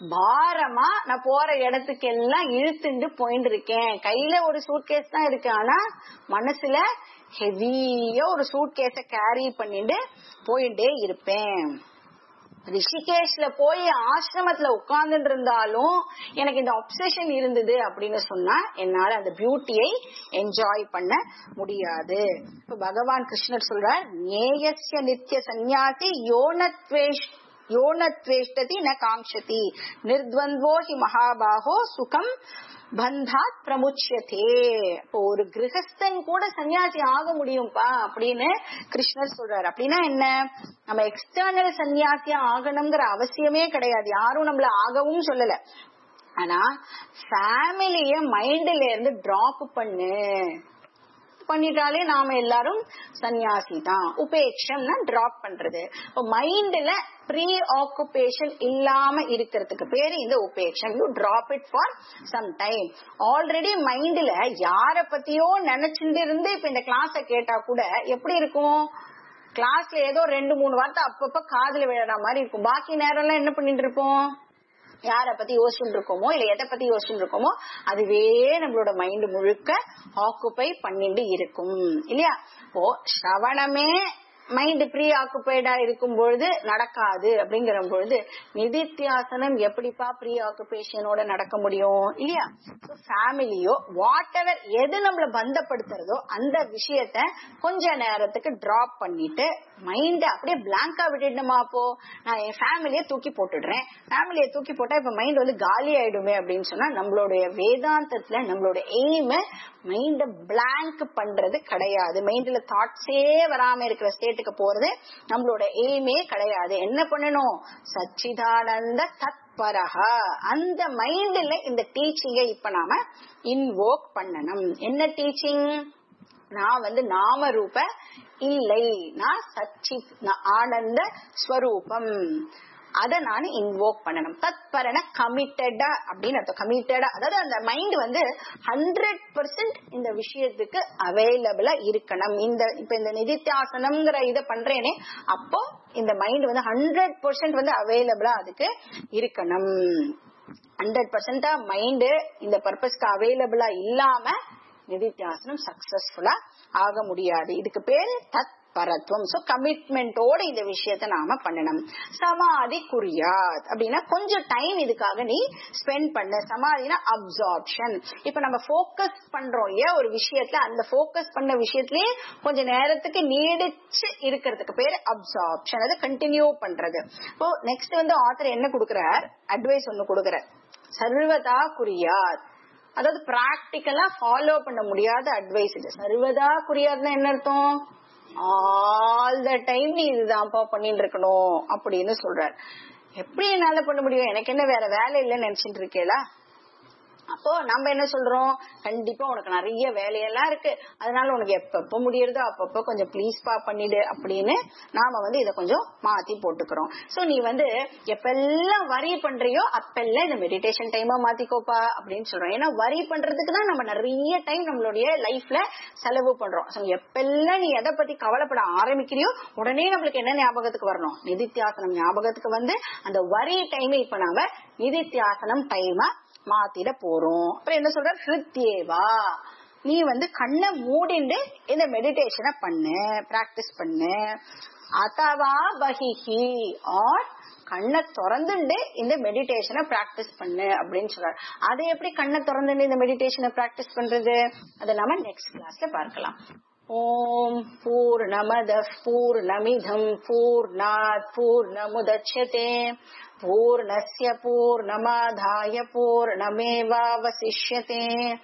பாரமா நான் போற இடத்துக்கு எல்லாம் இழுத்துண்டு போயிட்டு இருக்கேன் கையில ஒரு சூட்கேஸ் தான் இருக்கு ஆனா மனசுல ஹெவியா ஒரு சூட்கேஸ கேரி பண்ணிட்டு போயிட்டே இருப்பேன் ரிஷிகேஷ்ல போய் ஆசிரமத்துல உட்கார்ந்துட்டு இருந்தாலும் எனக்கு இந்த அப்சஷன் இருந்தது அப்படின்னு சொன்னா என்னால அந்த பியூட்டியை என்ஜாய் பண்ண முடியாது இப்ப பகவான் கிருஷ்ணர் சொல்றார் நேயஸ்ய நித்திய சந்நியாசி யோனத்வேஷ் யோனத்வேஷ்டதி ந காங்ஷதி நிர்த்வந்தோ ஹி மகாபாகோ சுகம் பந்தாத் பிரமுச்சியதே இப்போ ஒரு கிரகஸ்தன் கூட சன்னியாசி ஆக முடியும்பா அப்படின்னு கிருஷ்ணர் சொல்றாரு அப்படின்னா என்ன நம்ம எக்ஸ்டர்னல் சன்னியாசியா ஆகணுங்கிற அவசியமே கிடையாது யாரும் நம்மள ஆகவும் சொல்லல ஆனா ஃபேமிலிய மைண்ட்ல இருந்து டிராப் பண்ணு பண்ணிட்டாலே நாம எல்லாரும் சன்னியாசி தான் உபேட்சம்னா டிராப் பண்றது இப்போ மைண்ட்ல ப்ரீ ஆக்குபேஷன் இல்லாம இருக்கிறதுக்கு பேரு இந்த உபேட்சம் you drop it for some time already மைண்ட்ல யார பத்தியோ நினைச்சுட்டு இருந்து இப்ப இந்த கிளாஸ கேட்டா கூட எப்படி இருக்கும் கிளாஸ்ல ஏதோ ரெண்டு மூணு வார்த்தை அப்பப்ப காதுல விழற மாதிரி இருக்கும் பாக்கி நேரம் எல்லாம் என்ன பண்ணிட்டு இருப்போம் யார பத்தி யோசிச்சுட்டு இருக்கோமோ இல்ல எதை பத்தி யோசிச்சுட்டு இருக்கோமோ அதுவே நம்மளோட மைண்ட் முழுக்க ஆக்குப்பை பண்ணிட்டு இருக்கும் இல்லையா இப்போ ஸ்ரவணமே மைண்ட் ப்ரீ ஆக்குபைடா இருக்கும் பொழுது நடக்காது அப்படிங்கிற பொழுது நிதித்தியாசனம் எப்படிப்பா ப்ரீ ஆக்குபேஷனோட நடக்க முடியும் இல்லையா ஃபேமிலியோ வாட் எவர் எது நம்மள பந்தப்படுத்துறதோ அந்த விஷயத்த கொஞ்ச நேரத்துக்கு டிராப் பண்ணிட்டு மைண்ட அப்படியே பிளாங்கா விட்டுடணுமா அப்போ நான் என் ஃபேமிலியை தூக்கி போட்டுடுறேன் ஃபேமிலியை தூக்கி போட்டா இப்ப மைண்ட் வந்து காலி ஆயிடுமே அப்படின்னு சொன்னா நம்மளுடைய வேதாந்தத்துல நம்மளோட எய்ம் மைண்ட பிளாங்க் பண்றது கிடையாது மைண்ட்ல தாட்ஸே வராம இருக்கிற ஸ்டேட்டுக்கு போறது நம்மளோட எய்மே கிடையாது என்ன பண்ணணும் சச்சிதானந்த தத்பரஹா அந்த மைண்ட்ல இந்த டீச்சிங்கை இப்ப நாம இன்வோக் பண்ணணும் என்ன டீச்சிங் நான் வந்து நாம ரூப இல்லை நான் சச்சி நான் ஆனந்த ஸ்வரூபம் அத நான் இன்வோக் பண்ணணும் தத்பரன கமிட்டடா அப்படின்னு அர்த்தம் கமிட்டடா அதாவது அந்த மைண்ட் வந்து ஹண்ட்ரட் பர்சன்ட் இந்த விஷயத்துக்கு அவைலபிளா இருக்கணும் இந்த இப்ப இந்த நிதித்தியாசனம்ங்கிற இதை பண்றேனே அப்போ இந்த மைண்ட் வந்து ஹண்ட்ரட் பர்சன்ட் வந்து அவைலபிளா அதுக்கு இருக்கணும் ஹண்ட்ரட் பர்சன்டா மைண்டு இந்த பர்பஸ்க்கு அவைலபிளா இல்லாம நிதித்தியாசனம் சக்சஸ்ஃபுல்லா ஆக முடியாது இதுக்கு பேரு தத் பரத்வம் சோ கமிட்மெண்டோட இந்த விஷயத்த நாம பண்ணணும் சமாதி குறியாத் அப்படின்னா கொஞ்சம் டைம் இதுக்காக நீ ஸ்பெண்ட் பண்ண சமாதினா அப்சார்ப்ஷன் இப்ப நம்ம போக்கஸ் பண்றோம் இல்லையா ஒரு விஷயத்துல அந்த போக்கஸ் பண்ண விஷயத்திலேயே கொஞ்ச நேரத்துக்கு நீடிச்சு இருக்கிறதுக்கு பேரு அப்சார்ப்ஷன் அது கண்டினியூ பண்றது இப்போ நெக்ஸ்ட் வந்து ஆத்தர் என்ன கொடுக்கிறார் அட்வைஸ் ஒண்ணு கொடுக்கிறார் சர்வதா குறியாத் அதாவது பிராக்டிக்கலா ஃபாலோ பண்ண முடியாத அட்வைஸ் இது சர்வதா குறியாதுன்னா என்ன அர்த்தம் ஆல் த டைம் நீ இதுதான்ப்பா பண்ணிட்டு இருக்கணும் அப்படின்னு சொல்றாரு எப்படி என்னால பண்ண முடியும் எனக்கு என்ன வேற வேலை இல்லைன்னு நினைச்சிட்டு இருக்கேளா அப்போ நம்ம என்ன சொல்றோம் கண்டிப்பா உனக்கு நிறைய வேலையெல்லாம் இருக்கு அதனால உனக்கு எப்பப்ப முடியறதோ அப்பப்ப கொஞ்சம் ப்ளீஸ்பா பண்ணிடு அப்படின்னு நாம வந்து இதை கொஞ்சம் மாத்தி போட்டுக்கிறோம் சோ நீ வந்து எப்பெல்லாம் வரி பண்றியோ அப்பெல்லாம் இந்த மெடிடேஷன் டைமா மாத்திக்கோப்பா அப்படின்னு சொல்றோம் ஏன்னா வரி பண்றதுக்கு தான் நம்ம நிறைய டைம் நம்மளுடைய லைஃப்ல செலவு பண்றோம் சோ எப்பெல்லாம் நீ எதை பத்தி கவலைப்பட ஆரம்பிக்கிறியோ உடனே நம்மளுக்கு என்ன ஞாபகத்துக்கு வரணும் நிதித்தியாசனம் ஞாபகத்துக்கு வந்து அந்த வரி டைம் இப்ப நாம நிதித்தியாசனம் டைமா மாத்திட போறோம் அப்புறம் என்ன சொல்ற ஹிருத்யேவா நீ வந்து கண்ணை மூடிண்டு இந்த மெடிடேஷனை பண்ணு பிராக்டிஸ் பண்ணு அதவா பஹிஹி ஆர் கண்ணை திறந்துண்டு இந்த மெடிடேஷனை பிராக்டிஸ் பண்ணு அப்படின்னு சொல்றாரு அதை எப்படி கண்ணை திறந்துண்டு இந்த மெடிடேஷனை பிராக்டிஸ் பண்றது அதை நம்ம நெக்ஸ்ட் கிளாஸ்ல பார்க்கலாம் ஓம் பூர்ணமத பூர்ணமிதம் பூர்ணாத் பூர்ணமுதட்சதே पूर्णस्य पूर्णमाधाय पूर्णमेवावशिष्यते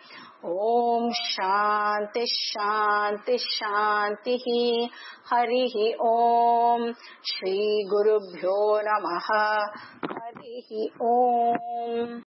ॐ शान्ति शान्ति शान्तिः हरिः ॐ श्रीगुरुभ्यो नमः हरिः ॐ